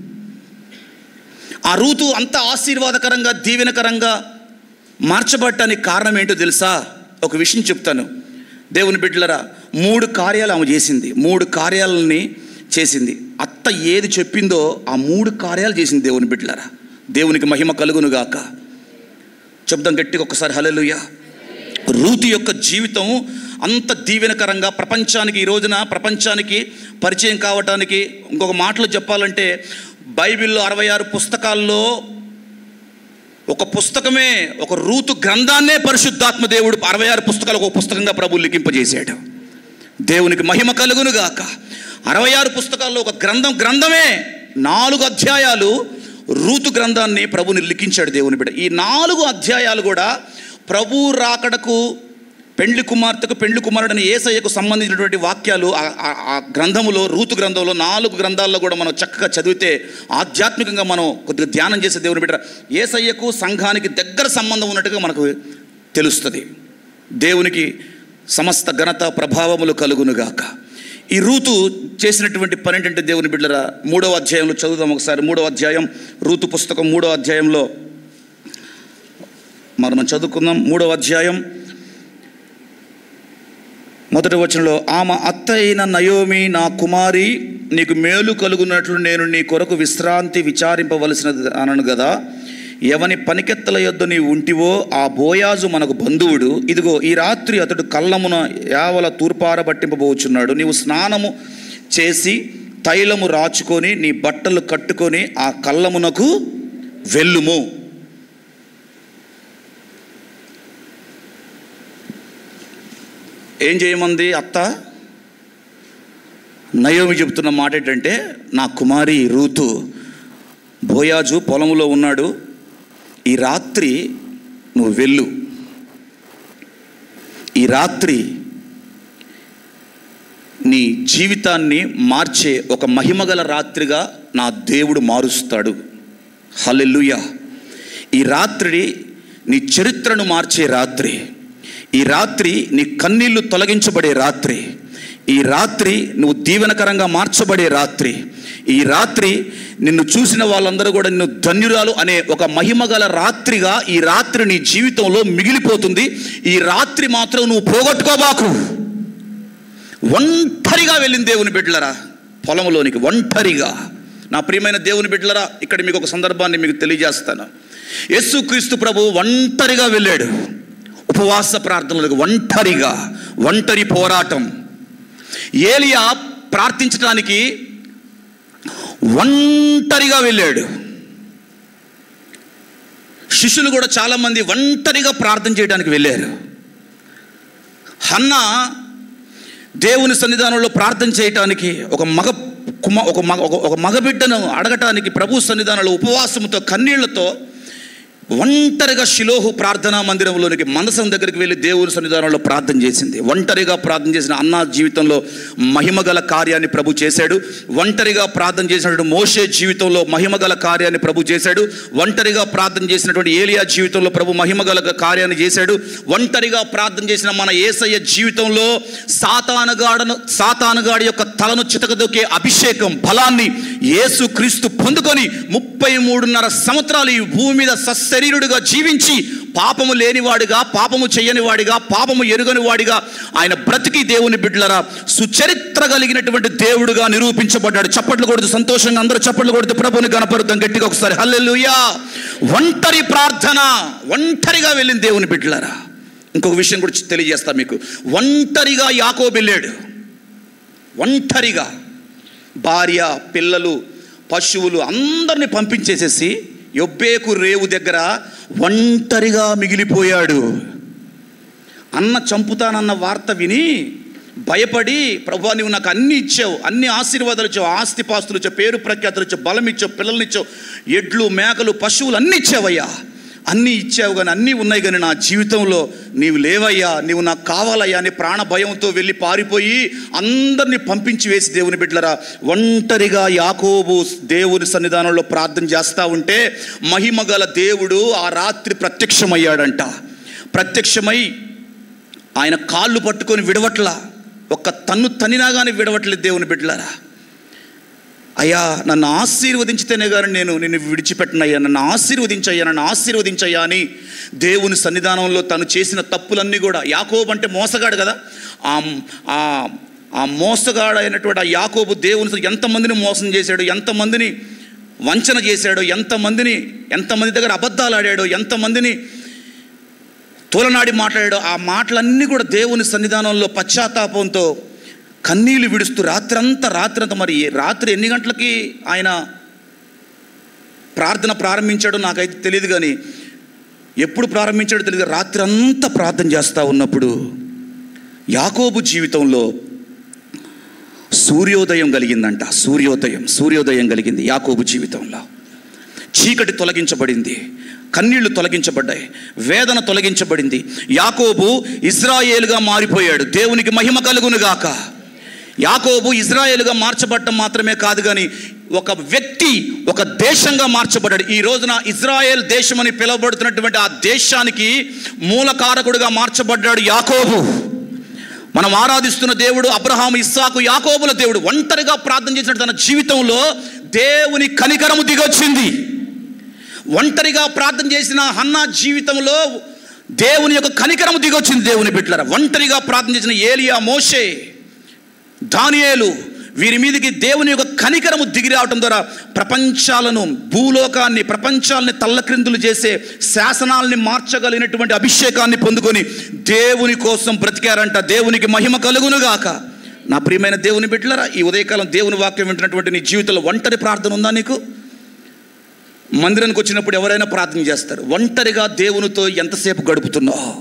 ఆ రూతు అంత ఆశీర్వాదకరంగా దీవెనకరంగా మార్చబడటానికి కారణం ఏంటో తెలుసా ఒక విషయం చెప్తాను దేవుని బిడ్డలరా మూడు కార్యాలు ఆమె చేసింది మూడు కార్యాలని చేసింది అత్త ఏది చెప్పిందో ఆ మూడు కార్యాలు చేసింది దేవుని బిడ్డలరా దేవునికి మహిమ కలుగునుగాక చెప్దాం గట్టిగా ఒకసారి హలలుయ రూతు యొక్క జీవితం అంత దీవెనకరంగా ప్రపంచానికి ఈ రోజున ప్రపంచానికి పరిచయం కావటానికి ఇంకొక మాటలో చెప్పాలంటే బైబిల్లో అరవై ఆరు పుస్తకాల్లో ఒక పుస్తకమే ఒక రూతు గ్రంథాన్నే పరిశుద్ధాత్మ దేవుడు అరవై ఆరు పుస్తకాలు ఒక పుస్తకంగా ప్రభు లిఖింపజేశాడు దేవునికి మహిమ కలుగును గాక అరవై ఆరు పుస్తకాల్లో ఒక గ్రంథం గ్రంథమే నాలుగు అధ్యాయాలు రూతు గ్రంథాన్ని ప్రభుని లిఖించాడు దేవుని బిడ్డ ఈ నాలుగు అధ్యాయాలు కూడా ప్రభు రాకడకు పెండ్లి కుమార్తెకు పెండ్లి కుమారుడని ఏసయ్యకు సంబంధించినటువంటి వాక్యాలు ఆ- ఆ- ఆ గ్రంథములో రూతు గ్రంథంలో నాలుగు గ్రంథాల్లో కూడా మనం చక్కగా చదివితే ఆధ్యాత్మికంగా మనం కొద్దిగా ధ్యానం చేసే దేవుని బిడ్డ ఏసయ్యకు సంఘానికి దగ్గర సంబంధం ఉన్నట్టుగా మనకు తెలుస్తుంది దేవునికి సమస్త ఘనత ప్రభావములు కలుగునుగాక ఈ రూతు చేసినటువంటి పని ఏంటంటే దేవుని బిడ్డరా మూడవ అధ్యాయంలో చదువుదాం ఒకసారి మూడవ అధ్యాయం రూతు పుస్తకం మూడవ అధ్యాయంలో మరి మనం చదువుకుందాం మూడవ అధ్యాయం మొదటి వచనంలో ఆమె అత్త అయిన నయోమి నా కుమారి నీకు మేలు కలుగునట్లు నేను నీ కొరకు విశ్రాంతి విచారింపవలసినది అనను కదా ఎవని పనికెత్తల యొద్ద నీవు ఉంటివో ఆ బోయాజు మనకు బంధువుడు ఇదిగో ఈ రాత్రి అతడు కళ్ళమున యావల తూర్పార పట్టింపబోచున్నాడు నీవు స్నానము చేసి తైలము రాచుకొని నీ బట్టలు కట్టుకొని ఆ కళ్ళమునకు వెళ్ళుము ఏం చేయమంది అత్త నయోమి చెబుతున్న మాట ఏంటంటే నా కుమారి రూతు బోయాజు పొలంలో ఉన్నాడు ఈ రాత్రి నువ్వు వెళ్ళు ఈ రాత్రి నీ జీవితాన్ని మార్చే ఒక మహిమగల రాత్రిగా నా దేవుడు మారుస్తాడు హల్లెలూయా ఈ రాత్రి నీ చరిత్రను మార్చే రాత్రి ఈ రాత్రి నీ కన్నీళ్లు తొలగించబడే రాత్రి ఈ రాత్రి నువ్వు దీవెనకరంగా మార్చబడే రాత్రి ఈ రాత్రి నిన్ను చూసిన వాళ్ళందరూ కూడా నిన్ను ధన్యురాలు అనే ఒక మహిమగల రాత్రిగా ఈ రాత్రి నీ జీవితంలో మిగిలిపోతుంది ఈ రాత్రి మాత్రం నువ్వు పోగొట్టుకోబాకు ఒంటరిగా వెళ్ళింది దేవుని బిడ్డలరా పొలంలోనికి ఒంటరిగా నా ప్రియమైన దేవుని బిడ్డలరా ఇక్కడ మీకు ఒక సందర్భాన్ని మీకు తెలియజేస్తాను యేసుక్రీస్తు ప్రభు ఒంటరిగా వెళ్ళాడు ఉపవాస ప్రార్థనలకు ఒంటరిగా ఒంటరి పోరాటం ఏలియా ప్రార్థించడానికి ఒంటరిగా వెళ్ళాడు శిష్యులు కూడా చాలామంది ఒంటరిగా ప్రార్థన చేయడానికి వెళ్ళారు హన్నా దేవుని సన్నిధానంలో ప్రార్థన చేయటానికి ఒక మగ కుమ ఒక మగ ఒక- ఒక మగబిడ్డను అడగటానికి ప్రభు సన్నిధానంలో ఉపవాసంతో కన్నీళ్లతో ఒంటరిగా శిలోహు ప్రార్థనా మందిరంలోనికి మనసం దగ్గరికి వెళ్ళి దేవుని సన్నిధానంలో ప్రార్థన చేసింది ఒంటరిగా ప్రార్థన చేసిన అన్న జీవితంలో మహిమగల కార్యాన్ని ప్రభు చేశాడు ఒంటరిగా ప్రార్థన చేసినటువంటి మోషే జీవితంలో మహిమగల కార్యాన్ని ప్రభు చేశాడు ఒంటరిగా ప్రార్థన చేసినటువంటి ఏలియా జీవితంలో ప్రభు మహిమగల కార్యాన్ని చేశాడు ఒంటరిగా ప్రార్థన చేసిన మన ఏసయ్య జీవితంలో సాతానుగాడను సాతానుగాడి యొక్క తలను చితకదొక్కే అభిషేకం బలాన్ని యేసు క్రీస్తు పొందుకొని ముప్పై మూడున్నర సంవత్సరాలు ఈ భూమి మీద సశరీరుడిగా జీవించి పాపము లేనివాడిగా పాపము చేయని వాడిగా పాపము ఎరుగని వాడిగా ఆయన బ్రతికి దేవుని బిడ్డలరా సుచరిత్ర కలిగినటువంటి దేవుడుగా నిరూపించబడ్డాడు చప్పట్లు కొడుతూ సంతోషంగా అందరూ చప్పట్లు కొడుతూ ప్రభుని గణపరుద్దాం గట్టిగా ఒకసారి హల్లెలూయా ఒంటరి ప్రార్థన ఒంటరిగా వెళ్ళింది దేవుని బిడ్డలరా ఇంకొక విషయం కూడా తెలియజేస్తా మీకు ఒంటరిగా యాకోబు వెళ్ళాడు ఒంటరిగా భార్య పిల్లలు పశువులు అందరిని పంపించేసేసి యొబ్బేకు రేవు దగ్గర ఒంటరిగా మిగిలిపోయాడు అన్న చంపుతానన్న వార్త విని భయపడి ప్రభా నువ్వు నాకు అన్ని ఇచ్చావు అన్ని ఆశీర్వాదాలు ఇచ్చావు ఆస్తిపాస్తులు ఇచ్చావు పేరు ప్రఖ్యాతులు ఇచ్చావు బలం ఇచ్చావు పిల్లల్ని ఇచ్చావు ఎడ్లు మేకలు పశువులు అన్ని ఇచ్చావయ్యా అన్నీ ఇచ్చావు కానీ అన్నీ ఉన్నాయి కానీ నా జీవితంలో నీవు లేవయ్యా నీవు నాకు కావాలయ్యా అని ప్రాణ భయంతో వెళ్ళి పారిపోయి అందరినీ పంపించి వేసి దేవుని బిడ్డలరా ఒంటరిగా యాకోబు దేవుని సన్నిధానంలో ప్రార్థన చేస్తూ ఉంటే మహిమగల దేవుడు ఆ రాత్రి ప్రత్యక్షమయ్యాడంట ప్రత్యక్షమై ఆయన కాళ్ళు పట్టుకొని విడవట్లా ఒక్క తన్ను తన్నినా కానీ విడవట్లేదు దేవుని బిడ్డలారా అయ్యా నన్ను ఆశీర్వదించితేనే కానీ నేను నిన్ను విడిచిపెట్టనయ్యా నన్ను ఆశీర్వదించయ్యా నన్ను ఆశీర్వదించయ్యా అని దేవుని సన్నిధానంలో తను చేసిన తప్పులన్నీ కూడా యాకోబు అంటే మోసగాడు కదా ఆ ఆ ఆ మోసగాడు అయినటువంటి ఆ యాకోబు దేవుని ఎంతమందిని మోసం చేశాడు ఎంతమందిని వంచన చేశాడో ఎంతమందిని ఎంతమంది దగ్గర అబద్ధాలు ఆడాడో ఎంతమందిని తోలనాడి మాట్లాడాడో ఆ మాటలన్నీ కూడా దేవుని సన్నిధానంలో పశ్చాత్తాపంతో కన్నీళ్లు విడుస్తూ రాత్రంతా రాత్రంతా మరి ఏ- రాత్రి ఎన్ని గంటలకి ఆయన ప్రార్థన ప్రారంభించాడో నాకైతే తెలియదు కానీ ఎప్పుడు ప్రారంభించాడో తెలియదు రాత్రి అంతా ప్రార్థన చేస్తూ ఉన్నప్పుడు యాకోబు జీవితంలో సూర్యోదయం కలిగిందంట సూర్యోదయం సూర్యోదయం కలిగింది యాకోబు జీవితంలో చీకటి తొలగించబడింది కన్నీళ్లు తొలగించబడ్డాయి వేదన తొలగించబడింది యాకోబు ఇజ్రాయేలుగా మారిపోయాడు దేవునికి మహిమ కలుగునుగాక యాకోబు ఇజ్రాయేలుగా మార్చబడటం మాత్రమే కాదు కానీ ఒక వ్యక్తి ఒక దేశంగా మార్చబడ్డాడు ఈ రోజున ఇజ్రాయెల్ దేశం అని పిలువబడుతున్నటువంటి ఆ దేశానికి మూలకారకుడుగా మార్చబడ్డాడు యాకోబు మనం ఆరాధిస్తున్న దేవుడు అబ్రహాం ఇస్సాకు యాకోబుల దేవుడు ఒంటరిగా ప్రార్థన చేసిన తన జీవితంలో దేవుని కనికరము దిగొచ్చింది ఒంటరిగా ప్రార్థన చేసిన హన్నా జీవితంలో దేవుని యొక్క కనికరము దిగొచ్చింది దేవుని బిడ్డలరా ఒంటరిగా ప్రార్థన చేసిన ఏలియా మోషే దానియేలు వీరి మీదకి దేవుని యొక్క కనికరము దిగి రావటం ద్వారా ప్రపంచాలను భూలోకాన్ని ప్రపంచాలని తల్లక్రిందులు చేసే శాసనాల్ని మార్చగలిగినటువంటి అభిషేకాన్ని పొందుకొని దేవుని కోసం బ్రతికారంట దేవునికి మహిమ కలుగునుగాక నా ప్రియమైన దేవుని బిడ్డలరా ఈ ఉదయకాలం దేవుని వాక్యం వింటున్నటువంటి నీ జీవితంలో ఒంటరి ప్రార్థన ఉందా నీకు మందిరానికి వచ్చినప్పుడు ఎవరైనా ప్రార్థన చేస్తారు ఒంటరిగా దేవునితో ఎంతసేపు గడుపుతున్నావు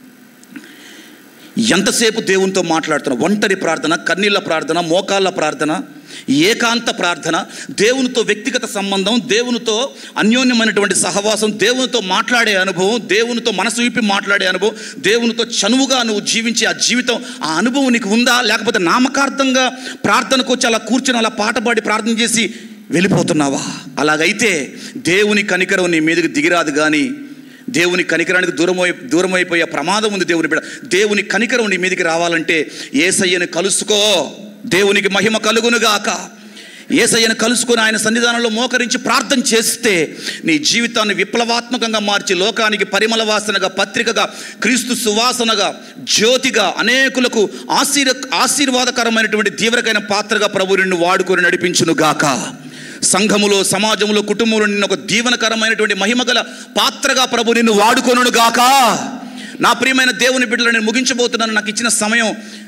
ఎంతసేపు దేవునితో మాట్లాడుతున్నావు ఒంటరి ప్రార్థన కన్నీళ్ళ ప్రార్థన మోకాళ్ళ ప్రార్థన ఏకాంత ప్రార్థన దేవునితో వ్యక్తిగత సంబంధం దేవునితో అన్యోన్యమైనటువంటి సహవాసం దేవునితో మాట్లాడే అనుభవం దేవునితో మనసు విప్పి మాట్లాడే అనుభవం దేవునితో చనువుగా నువ్వు జీవించే ఆ జీవితం ఆ అనుభవం నీకు ఉందా లేకపోతే నామకార్థంగా ప్రార్థనకు వచ్చి అలా కూర్చొని అలా పాట పాడి ప్రార్థన చేసి వెళ్ళిపోతున్నావా అలాగైతే దేవుని కనికరం నీ మీదకి దిగిరాదు కానీ దేవుని కనికరానికి దూరమై దూరమైపోయే ప్రమాదం ఉంది దేవుని బిడ్డ దేవుని కనికరం నీ మీదకి రావాలంటే ఏసయ్యను కలుసుకో దేవునికి మహిమ కలుగునుగాక ఏసయ్యను కలుసుకొని ఆయన సన్నిధానంలో మోకరించి ప్రార్థన చేస్తే నీ జీవితాన్ని విప్లవాత్మకంగా మార్చి లోకానికి పరిమళ వాసనగా పత్రికగా క్రీస్తు సువాసనగా జ్యోతిగా అనేకులకు ఆశీర్ ఆశీర్వాదకరమైనటువంటి తీవ్రకైన పాత్రగా ప్రభు నిన్ను వాడుకొని నడిపించునుగాక సంఘములో సమాజంలో కుటుంబంలో నిన్ను ఒక దీవనకరమైనటువంటి మహిమగల పాత్రగా ప్రభు నిన్ను వాడుకొనును గాక నా ప్రియమైన దేవుని బిడ్డలు నేను ముగించబోతున్నాను నాకు ఇచ్చిన సమయం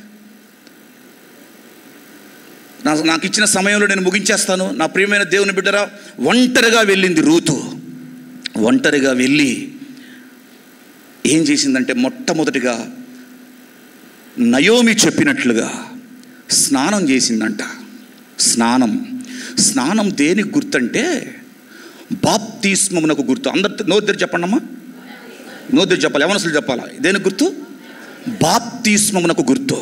నా- నాకు ఇచ్చిన సమయంలో నేను ముగించేస్తాను నా ప్రియమైన దేవుని బిడ్డరా ఒంటరిగా వెళ్ళింది రూతు ఒంటరిగా వెళ్ళి ఏం చేసిందంటే మొట్టమొదటిగా నయోమి చెప్పినట్లుగా స్నానం చేసిందంట స్నానం స్నానం దేనికి గుర్తంటే బాప్తిస్మమునకు గుర్తు అందరు నోద్దరు చెప్పండి అమ్మా నోద్దరు చెప్పాలి ఎవరసలు చెప్పాలా దేనికి గుర్తు బాప్తిస్మమునకు గుర్తు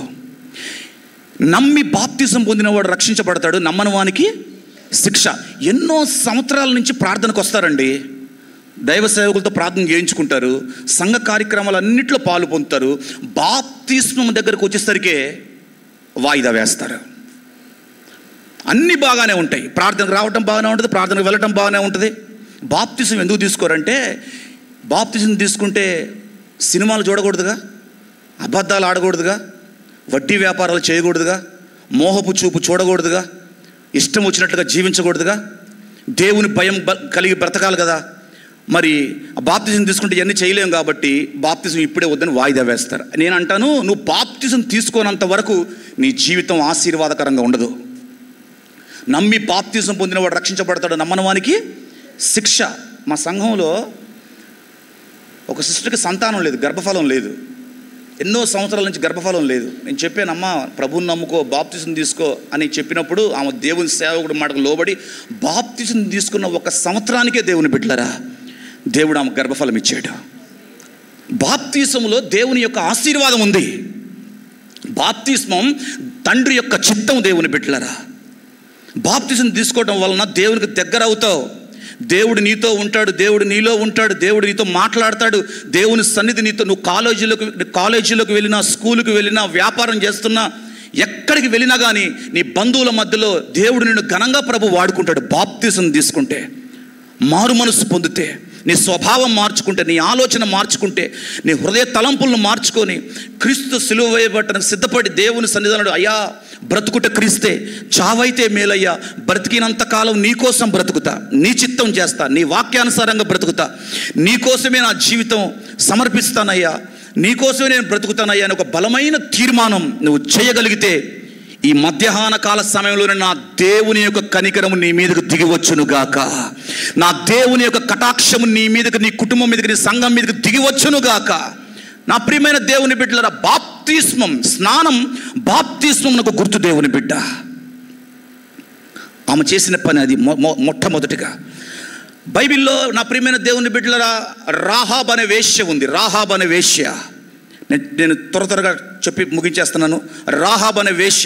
నమ్మి బాప్తిజం పొందినవాడు రక్షించబడతాడు నమ్మని వానికి శిక్ష ఎన్నో సంవత్సరాల నుంచి ప్రార్థనకు వస్తారండి దైవ సేవకులతో ప్రార్థన చేయించుకుంటారు సంఘ కార్యక్రమాలన్నింటిలో పాలు పొందుతారు బాప్తిస్మం దగ్గరకు వచ్చేసరికే వాయిదా వేస్తారు అన్నీ బాగానే ఉంటాయి ప్రార్థనకు రావటం బాగానే ఉంటుంది ప్రార్థనకు వెళ్ళటం బాగానే ఉంటుంది బాప్తిజం ఎందుకు తీసుకోరంటే బాప్తిజం తీసుకుంటే సినిమాలు చూడకూడదుగా అబద్ధాలు ఆడకూడదుగా వడ్డీ వ్యాపారాలు చేయకూడదుగా మోహపు చూపు చూడకూడదుగా ఇష్టం వచ్చినట్లుగా జీవించకూడదుగా దేవుని భయం బ- కలిగి బ్రతకాలి కదా మరి ఆ బాప్తిజం తీసుకుంటే ఇవన్నీ చేయలేం కాబట్టి బాప్తిజం ఇప్పుడే వద్దని వాయిదా వేస్తారు నేను అంటాను నువ్వు బాప్తిజం తీసుకోనంత వరకు నీ జీవితం ఆశీర్వాదకరంగా ఉండదు నమ్మి బాప్తిజం పొందినవాడు రక్షించబడతాడు నమ్మని వానికి శిక్ష మా సంఘంలో ఒక సిస్టర్కి సంతానం లేదు గర్భఫలం లేదు ఎన్నో సంవత్సరాల నుంచి గర్భఫలం లేదు నేను చెప్పానమ్మా ప్రభుని నమ్ముకో బాప్తిజం తీసుకో అని చెప్పినప్పుడు ఆమె దేవుని సేవకుడు మాటకు లోబడి బాప్తిజం తీసుకున్న ఒక సంవత్సరానికే దేవుని బిడ్డలరా దేవుడు ఆమె గర్భఫలం ఇచ్చాడు బాప్తిజంలో దేవుని యొక్క ఆశీర్వాదం ఉంది బాప్తిస్మం తండ్రి యొక్క చిత్తం దేవుని బిడ్డలరా బాప్తిజం తీసుకోవడం వలన దేవునికి దగ్గర అవుతావు దేవుడు నీతో ఉంటాడు దేవుడు నీలో ఉంటాడు దేవుడు నీతో మాట్లాడతాడు దేవుని సన్నిధి నీతో నువ్వు కాలేజీలోకి కాలేజీలోకి వెళ్ళినా స్కూల్కి వెళ్ళినా వ్యాపారం చేస్తున్నా ఎక్కడికి వెళ్ళినా కానీ నీ బంధువుల మధ్యలో దేవుడు నిన్ను ఘనంగా ప్రభు వాడుకుంటాడు బాప్తిజం తీసుకుంటే మారు మనసు పొందితే నీ స్వభావం మార్చుకుంటే నీ ఆలోచన మార్చుకుంటే నీ హృదయ తలంపులను మార్చుకొని క్రీస్తు సిలువ వేయబట్టడానికి సిద్ధపడి దేవుని సన్నిధానంలో అయ్యా బ్రతుకుట క్రీస్తే చావైతే మేలయ్యా బ్రతికినంత కాలం నీ కోసం బ్రతుకుతా నీ చిత్తం చేస్తా నీ వాక్యానుసారంగా బ్రతుకుతా నీ కోసమే నా జీవితం సమర్పిస్తానయ్యా నీ కోసమే నేను బ్రతుకుతానయ్యా అని ఒక బలమైన తీర్మానం నువ్వు చేయగలిగితే ఈ మధ్యాహ్న కాల సమయంలోనే నా దేవుని యొక్క కనికరము నీ మీదకు దిగివచ్చును గాక నా దేవుని యొక్క కటాక్షము నీ మీదకి నీ కుటుంబం మీదకి నీ సంఘం మీదకి దిగివచ్చును గాక నా ప్రియమైన దేవుని బిడ్డలరా బాప్తిస్మం స్నానం బాప్తిస్మం నాకు గుర్తు దేవుని బిడ్డ ఆమె చేసిన పని అది మొ- మొ- మొట్టమొదటిగా బైబిల్లో నా ప్రియమైన దేవుని బిడ్డలరా రాహాబ్ అనే వేశ్య ఉంది రాహాబ్ అనే వేశ్య నేను నేను త్వర త్వరగా చెప్పి ముగించేస్తున్నాను రాహాబ్ అనే వేశ్య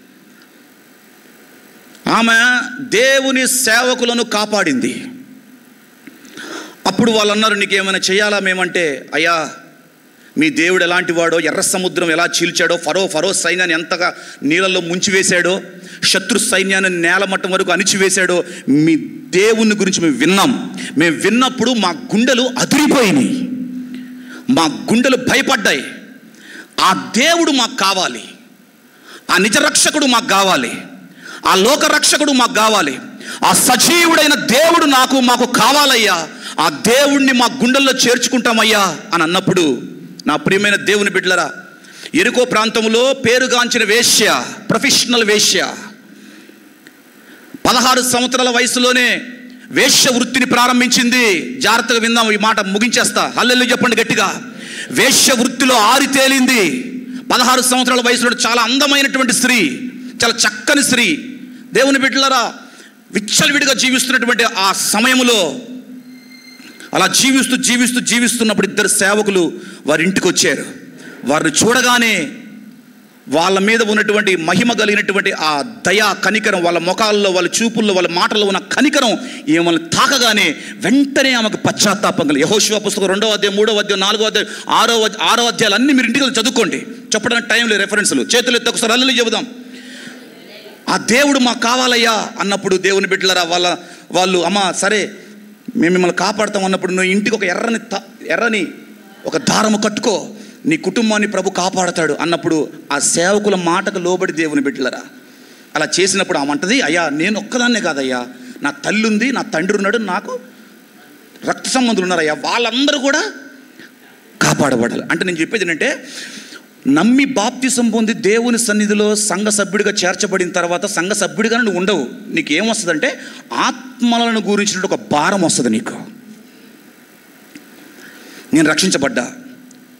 ఆమె దేవుని సేవకులను కాపాడింది అప్పుడు వాళ్ళు అన్నారు నీకేమైనా చేయాలా మేమంటే అయ్యా మీ దేవుడు ఎలాంటి వాడో ఎర్ర సముద్రం ఎలా చీల్చాడో ఫరో ఫరో సైన్యాన్ని ఎంతగా నీళ్ళల్లో ముంచివేశాడో శత్రు సైన్యాన్ని నేలమట్టం వరకు అణిచివేశాడో మీ దేవుని గురించి మేము విన్నాం మేము విన్నప్పుడు మా గుండెలు అదిరిపోయినాయి మా గుండెలు భయపడ్డాయి ఆ దేవుడు మాకు కావాలి ఆ నిజ రక్షకుడు మాకు కావాలి ఆ లోక రక్షకుడు మాకు కావాలి ఆ సజీవుడైన దేవుడు నాకు మాకు కావాలయ్యా ఆ దేవుణ్ణి మా గుండెల్లో చేర్చుకుంటామయ్యా అని అన్నప్పుడు నా ప్రియమైన దేవుని బిడ్డలరా ఎరుకో ప్రాంతంలో పేరుగాంచిన వేశ్య ప్రొఫెషనల్ వేశ్య పదహారు సంవత్సరాల వయసులోనే వేశ్య వృత్తిని ప్రారంభించింది జాగ్రత్తగా విందాం ఈ మాట ముగించేస్తా హల్లెలు చెప్పండి గట్టిగా వేశ్య వృత్తిలో ఆరితేలింది పదహారు సంవత్సరాల వయసులో చాలా అందమైనటువంటి స్త్రీ చాలా చక్కని స్త్రీ దేవుని బిడ్డలరా విచ్చలవిడిగా జీవిస్తున్నటువంటి ఆ సమయంలో అలా జీవిస్తూ జీవిస్తూ జీవిస్తున్నప్పుడు ఇద్దరు సేవకులు వారి ఇంటికి వచ్చారు వారిని చూడగానే వాళ్ళ మీద ఉన్నటువంటి మహిమ కలిగినటువంటి ఆ దయా కనికరం వాళ్ళ ముఖాల్లో వాళ్ళ చూపుల్లో వాళ్ళ మాటల్లో ఉన్న కనికరం ఏమని తాకగానే వెంటనే ఆమెకు పశ్చాత్తాపం కలిగి యహోశివ పుస్తకం రెండో అధ్యాయం మూడో అధ్యాయం నాలుగో అధ్యాయం ఆరో అధ్యాయం ఆరో అధ్యాయాలు అన్ని మీరు ఇంటికి వెళ్ళి చదువుకోండి చెప్పడానికి టైం లేదు రెఫరెన్స్లు చేతులు ఎత్తి ఒకసారి అల్లు చెబుదాం ఆ దేవుడు మాకు కావాలయ్యా అన్నప్పుడు దేవుని బిడ్డలరా వాళ్ళ వాళ్ళు అమ్మా సరే మేము మిమ్మల్ని కాపాడుతాం అన్నప్పుడు నువ్వు ఇంటికి ఒక ఎర్రని త- ఎర్రని ఒక దారము కట్టుకో నీ కుటుంబాన్ని ప్రభు కాపాడతాడు అన్నప్పుడు ఆ సేవకుల మాటకు లోబడి దేవుని బిడ్డలరా అలా చేసినప్పుడు ఆమంటది అయ్యా నేను ఒక్కదాన్నే కాదయ్యా నా తల్లి ఉంది నా తండ్రి ఉన్నాడు నాకు రక్త సంబంధులు ఉన్నారయ్యా వాళ్ళందరూ కూడా కాపాడబడాలి అంటే నేను చెప్పేది ఏంటంటే నమ్మి బాప్తిసం పొంది దేవుని సన్నిధిలో సంఘ సభ్యుడిగా చేర్చబడిన తర్వాత సంఘ సభ్యుడిగా నువ్వు ఉండవు నీకు ఏమొస్తుందంటే ఆత్మలను గురించిన ఒక భారం వస్తుంది నీకు నేను రక్షించబడ్డా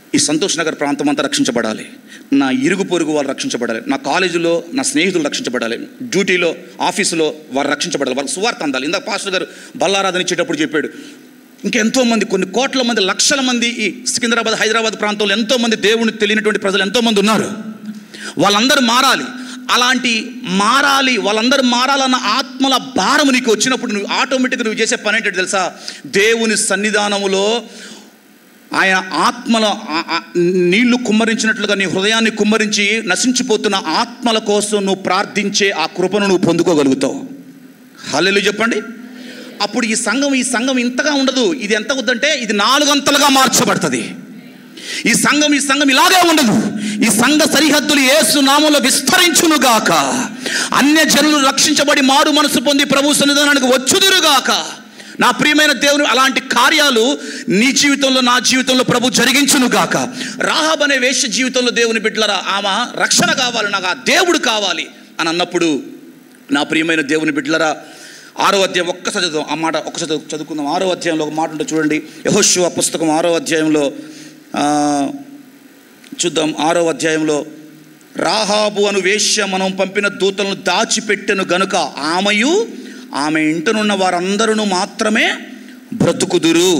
ఈ సంతోష్ నగర్ ప్రాంతం అంతా రక్షించబడాలి నా ఇరుగు పొరుగు వాళ్ళు రక్షించబడాలి నా కాలేజీలో నా స్నేహితులు రక్షించబడాలి డ్యూటీలో ఆఫీసులో వారు రక్షించబడాలి వాళ్ళకి సువార్త అందాలి ఇందాక పాస్టర్ గారు బల్లారాధన ఇచ్చేటప్పుడు చెప్పాడు ఇంకెంతో మంది కొన్ని కోట్ల మంది లక్షల మంది ఈ సికింద్రాబాద్ హైదరాబాద్ ప్రాంతంలో ఎంతో మంది దేవుని తెలియనటువంటి ప్రజలు ఎంతో మంది ఉన్నారు వాళ్ళందరూ మారాలి అలాంటి మారాలి వాళ్ళందరూ మారాలన్న ఆత్మల భారం నీకు వచ్చినప్పుడు నువ్వు ఆటోమేటిక్గా నువ్వు చేసే పని ఏంటంటే తెలుసా దేవుని సన్నిధానములో ఆయన ఆత్మల ఆ- ఆ నీళ్లు కుమ్మరించినట్లుగా నీ హృదయాన్ని కుమ్మరించి నశించిపోతున్న ఆత్మల కోసం నువ్వు ప్రార్థించే ఆ కృపను నువ్వు పొందుకోగలుగుతావు హల్లెలు చెప్పండి అప్పుడు ఈ సంఘం ఈ సంఘం ఇంతగా ఉండదు ఇది ఎంత వద్దంటే ఇది నాలుగంతలుగా మార్చబడుతుంది ఈ సంఘం ఈ సంఘం ఇలాగే ఉండదు ఈ సంఘ సరిహద్దులు యేసు నామంలో విస్తరించునుగాక అన్య జనులు రక్షించబడి మారు మనసు పొంది ప్రభు సన్నిధానానికి వచ్చుదురుగాక నా ప్రియమైన దేవుని అలాంటి కార్యాలు నీ జీవితంలో నా జీవితంలో ప్రభు జరిగించునుగాక రాహాబ్ అనే వేష్య జీవితంలో దేవుని బిడ్డలరా ఆమె రక్షణ కావాలి నాకు ఆ దేవుడు కావాలి అని అన్నప్పుడు నా ప్రియమైన దేవుని బిడ్డలరా ఆరో అధ్యాయం ఒక్కసారి చదువు ఆ మాట ఒక్కసారి చదువు- చదువుకుందాం ఆరో అధ్యాయంలో ఒక మాట ఉంటుంది చూడండి యహోశివ పుస్తకం ఆరో అధ్యాయంలో ఆ, చూద్దాం ఆరో అధ్యాయంలో రాహాబు అను వేశ్య మనం పంపిన దూతలను దాచిపెట్టెను గనుక ఆమెయు ఆమె ఇంటనున్న వారందరూ మాత్రమే బ్రతుకుదురు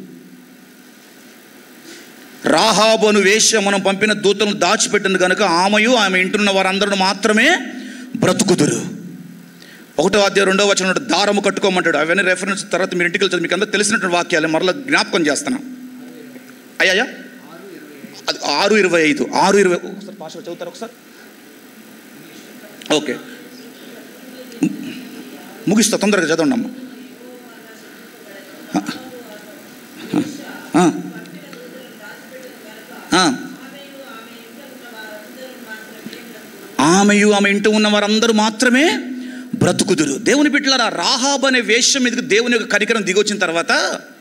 రాహాబు అను వేశ్య మనం పంపిన దూతలను దాచిపెట్టను గనుక ఆమెయు ఆమె ఇంటున్న వారందరూ మాత్రమే బ్రతుకుదురు ఒకటో అధ్యాయం రెండో వచనం దారము కట్టుకోమంటాడు అవన్నీ రెఫరెన్స్ తర్వాత మీరు ఇంటికి వెళ్తారు మీకు అందరూ తెలిసినటువంటి వాక్యాలు మరలా జ్ఞాపకం చేస్తున్నాం అయ్యా అది ఆరు ఇరవై ఐదు ఆరు ఇరవై ఒకసారి భాష చదువుతారు ఒకసారి ఓకే ము- ముగిస్తా తొందరగా చదవండి అమ్మ ఆ. ఆ. ఆమెయు ఆమె ఇంటి ఉన్న వారందరూ మాత్రమే బ్రతుకుదురు దేవుని బిడ్డలారా రాహాబ్ అనే వేష్యం మీదకి దేవుని యొక్క కనికరం దిగొచ్చిన తర్వాత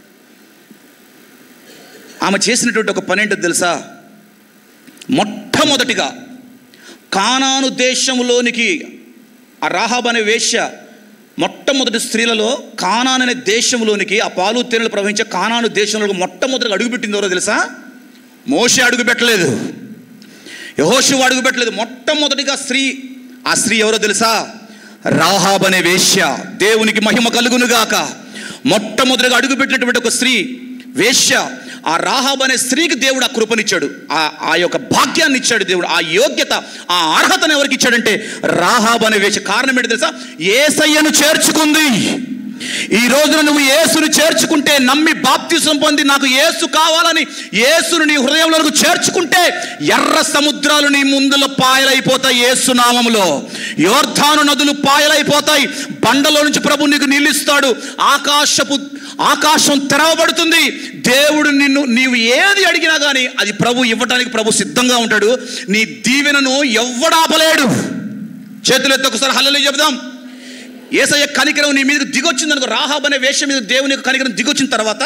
ఆమె చేసినటువంటి ఒక పని ఏంటో తెలుసా మొట్టమొదటిగా కానాను దేశంలోనికి ఆ రాహాబ్ అనే వేశ్య మొట్టమొదటి స్త్రీలలో కానాన్ అనే దేశంలోనికి ఆ పాలు తేనెలు ప్రవహించే కానాను దేశంలో మొట్టమొదటిగా అడుగుపెట్టింది ఎవరో తెలుసా మోషే అడుగు పెట్టలేదు యహోషువ అడుగు పెట్టలేదు మొట్టమొదటిగా స్త్రీ ఆ స్త్రీ ఎవరో తెలుసా రాహాబ్ అనే వేశ్య దేవునికి మహిమ కలుగునుగాక మొట్టమొదటిగా అడుగుపెట్టినటువంటి ఒక స్త్రీ వేశ్య ఆ రాహాబ్ అనే స్త్రీకి దేవుడు ఆ కృపనిచ్చాడు ఆ ఆ యొక్క భాగ్యాన్ని ఇచ్చాడు దేవుడు ఆ యోగ్యత ఆ అర్హతను ఎవరికి ఇచ్చాడంటే రాహాబ్ అనే వేశ్య కారణం ఏంటి తెలుసా ఏసయ్యను చేర్చుకుంది ఈ రోజున నువ్వు యేసును చేర్చుకుంటే నమ్మి బాప్తిసం పొంది నాకు యేసు కావాలని యేసును నీ హృదయంలోకి చేర్చుకుంటే ఎర్ర సముద్రాలు నీ ముందుల పాయలైపోతాయి యేసు నామములో యోర్ధాను నదులు పాయలైపోతాయి బండలో నుంచి ప్రభు నీకు నిలుస్తాడు ఆకాశపు ఆకాశం తెరవబడుతుంది దేవుడు నిన్ను నీవు ఏది అడిగినా కానీ అది ప్రభు ఇవ్వడానికి ప్రభు సిద్ధంగా ఉంటాడు నీ దీవెనను ఎవ్వడాపలేడు చేతులు ఎత్తి ఒకసారి హల్లెలూయా చెబుదాం ఏసయ్య కనికరం నీ మీదకి దిగొచ్చింది అనుకో రాహాబ్ అనే వేషం మీద దేవుని యొక్క కనికరం దిగొచ్చిన తర్వాత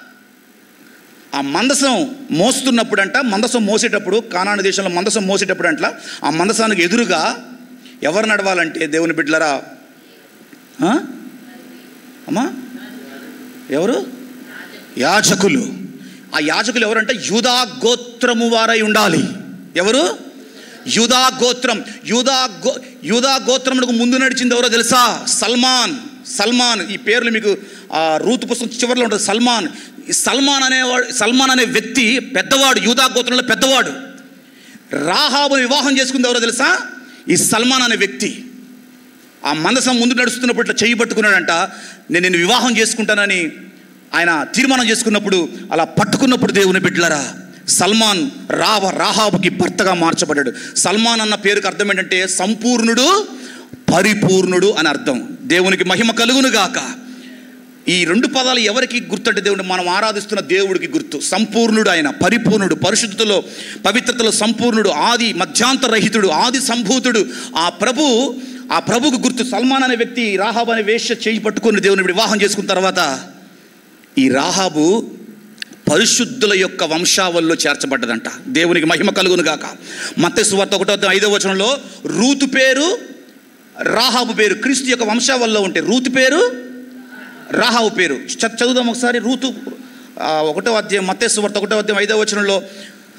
ఆ మందసం మోస్తున్నప్పుడంట మందసం మోసేటప్పుడు కానాడు దేశంలో మందసం మోసేటప్పుడు అంట ఆ మందసానికి ఎదురుగా ఎవరు నడవాలంటే దేవుని బిడ్డలరా ఆ? అమ్మా ఎవరు యాజకులు ఆ యాజకులు ఎవరంటే యూదా గోత్రము వారై ఉండాలి ఎవరు యూదా గోత్రం యూదా గో యూదా గోత్రములకు ముందు నడిచింది ఎవరో తెలుసా సల్మాన్ సల్మాన్ ఈ పేర్లు మీకు ఆ రూతు పుస్తకం చివరిలో ఉంటుంది సల్మాన్ ఈ సల్మాన్ అనేవాడు సల్మాన్ అనే వ్యక్తి పెద్దవాడు యూదా గోత్రంలో పెద్దవాడు రాహాబుని వివాహం చేసుకుంది ఎవరో తెలుసా ఈ సల్మాన్ అనే వ్యక్తి ఆ మందసం ముందు నడుస్తున్నప్పుడు ఇట్లా చేయి పట్టుకున్నాడంట నేను నిన్ను వివాహం చేసుకుంటానని ఆయన తీర్మానం చేసుకున్నప్పుడు అలా పట్టుకున్నప్పుడు దేవుని బిడ్డలరా సల్మాన్ రావ రాహాబుకి భర్తగా మార్చబడ్డాడు సల్మాన్ అన్న పేరుకి అర్థం ఏంటంటే సంపూర్ణుడు పరిపూర్ణుడు అని అర్థం దేవునికి మహిమ కలుగునుగాక ఈ రెండు పదాలు ఎవరికి గుర్తంటే దేవుడు మనం ఆరాధిస్తున్న దేవుడికి గుర్తు సంపూర్ణుడు ఆయన పరిపూర్ణుడు పరిశుద్ధతలో పవిత్రతలో సంపూర్ణుడు ఆది మధ్యాంతరహితుడు ఆది సంభూతుడు ఆ ప్రభు ఆ ప్రభుకు గుర్తు సల్మాన్ అనే వ్యక్తి రాహాబ్ అనే వేష్య చేయి పట్టుకుని దేవుని వివాహం చేసుకున్న తర్వాత ఈ రాహాబు పరిశుద్ధుల యొక్క వంశావల్లో చేర్చబడ్డదంట దేవునికి మహిమ కలుగును గాక మత్తయి సువార్త ఒకటో అధ్యాయం ఐదో వచనంలో రూతు పేరు రాహాబు పేరు క్రీస్తు యొక్క వంశావల్లో ఉంటే రూతు పేరు రాహాబు పేరు చ- చదువుదాం ఒకసారి రూతు ఆ, ఒకటో అధ్యాయం మత్తయి సువార్త ఒకటో అధ్యాయం ఐదో వచనంలో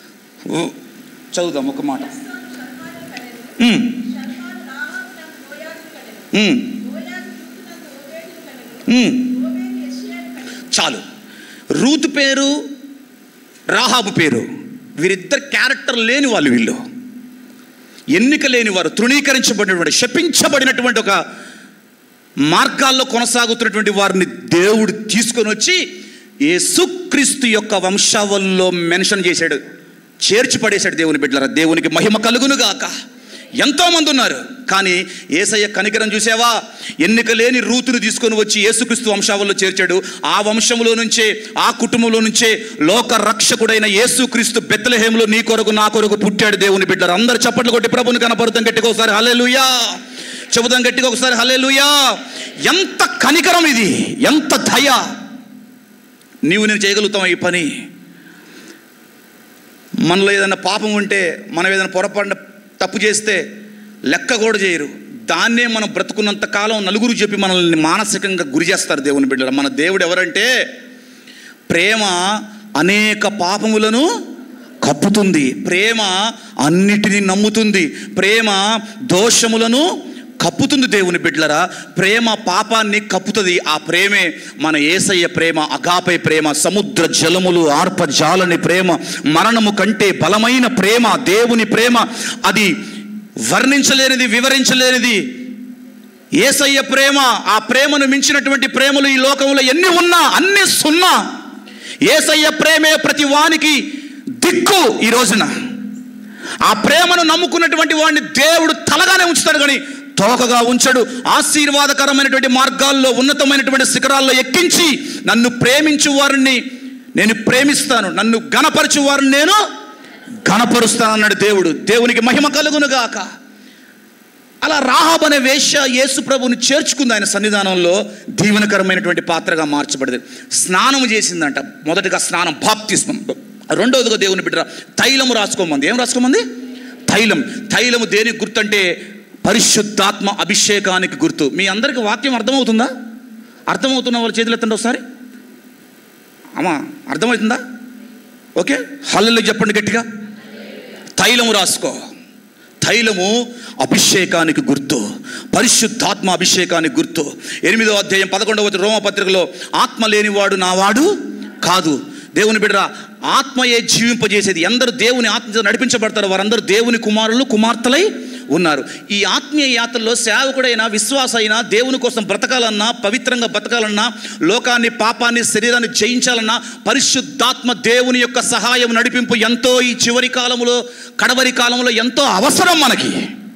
ఓ, చదువుదాం ఒక మాట శర్మాను కనెను ఉమ్, శర్మాను రాహాబునకు బోయాజు కనెను ఉమ్, బోయాజు రుతునకు ఓబేదు కనెను ఉమ్. ఓబేదు యెషయాను కనెను చాలు రూతు పేరు రాహాబు పేరు వీరిద్దరు క్యారెక్టర్ లేని వాళ్ళు వీళ్ళు ఎన్నిక లేని వారు తృణీకరించబడినటువంటి శపించబడినటువంటి ఒక మార్గాల్లో కొనసాగుతున్నటువంటి వారిని దేవుడు తీసుకొని వచ్చి యేసుక్రీస్తు యొక్క వంశావల్లో మెన్షన్ చేశాడు చేర్చి పడేశాడు దేవుని బిడ్డలారా దేవునికి మహిమ కలుగునుగాక ఎంతోమంది ఉన్నారు కానీ ఏసయ్య కనికరం చూసావా ఎన్నిక లేని రూతును తీసుకొని వచ్చి యేసుక్రీస్తు వంశావల్లో చేర్చాడు ఆ వంశంలో నుంచే ఆ కుటుంబంలో నుంచే లోక రక్షకుడైన యేసుక్రీస్తు బెత్తలహేములో నీ కొరకు నా కొరకు పుట్టాడు దేవుని బిడ్డలు అందరు చప్పట్లు కొట్టి ప్రభుని కనపడతాం గట్టిగా ఒకసారి హల్లెలూయా చెబుదాం గట్టిగా ఒకసారి హల్లెలూయా ఎంత కనికరం ఇది ఎంత దయ నీవు నేను చేయగలుగుతాం ఈ పని మనలో ఏదైనా పాపం ఉంటే మనం ఏదైనా పొరపాటున తప్పు చేస్తే లెక్క కూడా చేయరు దాన్నే మనం బ్రతుకున్నంత కాలం నలుగురు చెప్పి మనల్ని మానసికంగా గురి చేస్తారు దేవుని బిడ్డలు మన దేవుడు ఎవరంటే ప్రేమ అనేక పాపములను కప్పుతుంది ప్రేమ అన్నిటినీ నమ్ముతుంది ప్రేమ దోషములను కప్పుతుంది దేవుని బిడ్డలరా ప్రేమ పాపాన్ని కప్పుతుంది ఆ ప్రేమే మన ఏసయ్య ప్రేమ అగాపై ప్రేమ సముద్ర జలములు ఆర్ప జాలని ప్రేమ మరణము కంటే బలమైన ప్రేమ దేవుని ప్రేమ అది వర్ణించలేనిది వివరించలేనిది ఏసయ్య ప్రేమ ఆ ప్రేమను మించినటువంటి ప్రేమలు ఈ లోకంలో ఎన్ని ఉన్నా అన్ని సున్నా ఏసయ్య ప్రేమే ప్రతి వానికి దిక్కు ఈ రోజున ఆ ప్రేమను నమ్ముకున్నటువంటి వాడిని దేవుడు తలగానే ఉంచుతాడు కానీ తోకగా ఉంచడు ఆశీర్వాదకరమైనటువంటి మార్గాల్లో ఉన్నతమైనటువంటి శిఖరాల్లో ఎక్కించి నన్ను ప్రేమించు వారిని నేను ప్రేమిస్తాను నన్ను గణపరచు వారిని నేను గణపరుస్తాను అన్నాడు దేవుడు దేవునికి మహిమ కలుగునుగాక అలా రాహాబ్ అనే వేశ్య యేసు ప్రభుని చేర్చుకుంది ఆయన సన్నిధానంలో దీవెనకరమైనటువంటి పాత్రగా మార్చబడింది స్నానం చేసిందంట మొదటిగా స్నానం బాప్తిస్మం రెండవదిగా దేవుని బిడ్డ తైలము రాసుకోమంది ఏం రాసుకోమంది తైలం తైలము దేనికి గుర్తంటే పరిశుద్ధాత్మ అభిషేకానికి గుర్తు మీ అందరికి వాక్యం అర్థమవుతుందా అర్థమవుతున్న వాళ్ళ చేతులు ఎత్తండి ఒకసారి అమ్మా అర్థమవుతుందా ఓకే హల్లెలు చెప్పండి గట్టిగా తైలము రాసుకో తైలము అభిషేకానికి గుర్తు పరిశుద్ధాత్మ అభిషేకానికి గుర్తు ఎనిమిదో అధ్యాయం పదకొండవ రోమపత్రికలో ఆత్మ లేనివాడు నావాడు కాదు దేవుని బిడ్డ ఆత్మయే జీవింపజేసేది ఎందరు దేవుని ఆత్మ నడిపించబడతారు వారందరూ దేవుని కుమారులు కుమార్తెలై ఉన్నారు ఈ ఆత్మీయ యాత్రలో సేవకుడైన విశ్వాస అయినా దేవుని కోసం బ్రతకాలన్నా పవిత్రంగా బ్రతకాలన్నా లోకాన్ని పాపాన్ని శరీరాన్ని జయించాలన్నా పరిశుద్ధాత్మ దేవుని యొక్క సహాయం నడిపింపు ఎంతో ఈ చివరి కాలంలో కడవరి కాలంలో ఎంతో అవసరం మనకి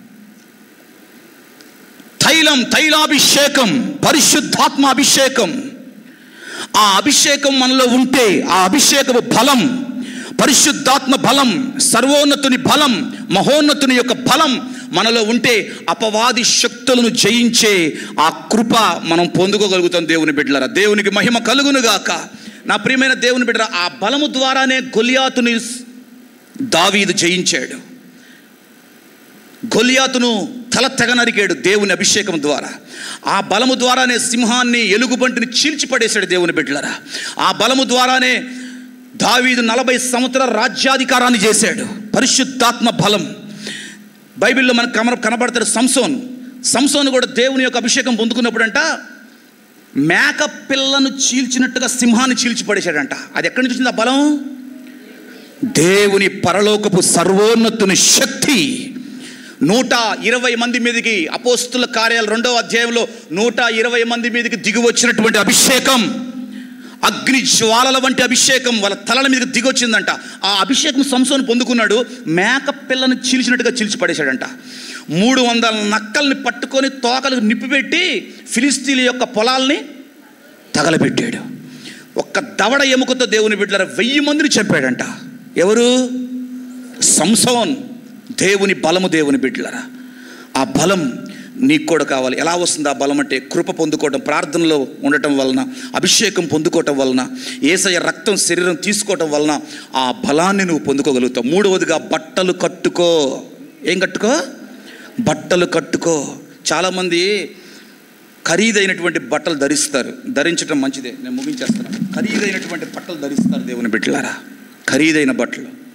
తైలం తైలాభిషేకం పరిశుద్ధాత్మ అభిషేకం ఆ అభిషేకం మనలో ఉంటే ఆ అభిషేకము బలం పరిశుద్ధాత్మ బలం సర్వోన్నతుని బలం మహోన్నతుని యొక్క బలం మనలో ఉంటే అపవాది శక్తులను జయించే ఆ కృప మనం పొందుకోగలుగుతాం దేవుని బిడ్డలరా దేవునికి మహిమ కలుగునుగాక నా ప్రియమైన దేవుని బిడ్డరా ఆ బలము ద్వారానే గొలియాతుని దావీదు జయించాడు గొలియాతును తల తెగ నరికాడు దేవుని అభిషేకం ద్వారా ఆ బలము ద్వారానే సింహాన్ని ఎలుగుబంటిని చీల్చిపడేశాడు దేవుని బిడ్డలరా ఆ బలము ద్వారానే దావీదు నలభై సంవత్సరాల రాజ్యాధికారాన్ని చేశాడు పరిశుద్ధాత్మ బలం బైబిల్లో మనకు కన కనబడతాడు సంసోన్ సంసోన్ కూడా దేవుని యొక్క అభిషేకం పొందుకున్నప్పుడంట మేక పిల్లను చీల్చినట్టుగా సింహాన్ని చీల్చిపడేశాడంట అది ఎక్కడి నుంచి వచ్చింది ఆ బలం దేవుని పరలోకపు సర్వోన్నతుని శక్తి నూట ఇరవై మంది మీదకి అపోస్తుల కార్యాలు రెండవ అధ్యాయంలో నూట ఇరవై మంది మీదకి దిగి వచ్చినటువంటి అభిషేకం అగ్ని జ్వాలల వంటి అభిషేకం వాళ్ళ తలల మీదకి దిగి వచ్చిందంట ఆ అభిషేకం సంసోను పొందుకున్నాడు మేక పిల్లను చీల్చినట్టుగా చీల్చి పడేశాడంట మూడు వందల నక్కల్ని పట్టుకొని తోకలకు నిప్పిపెట్టి ఫిలిస్తీన్ల యొక్క పొలాల్ని తగలబెట్టాడు ఒక్క దవడ ఎముకతో దేవుని బిడ్డల వెయ్యి మందిని చంపాడంట ఎవరు సంసోన్ దేవుని బలము దేవుని బిడ్డలరా ఆ బలం నీకు కూడా కావాలి ఎలా వస్తుంది ఆ బలం అంటే కృప పొందుకోవటం ప్రార్థనలో ఉండటం వలన అభిషేకం పొందుకోవటం వలన ఏసయ రక్తం శరీరం తీసుకోవటం వలన ఆ బలాన్ని నువ్వు పొందుకోగలుగుతావు మూడవదిగా బట్టలు కట్టుకో ఏం కట్టుకో బట్టలు కట్టుకో చాలామంది ఖరీదైనటువంటి బట్టలు ధరిస్తారు ధరించడం మంచిదే నేను ముగించేస్తాను ఖరీదైనటువంటి బట్టలు ధరిస్తారు దేవుని బిడ్డలారా ఖరీదైన బట్టలు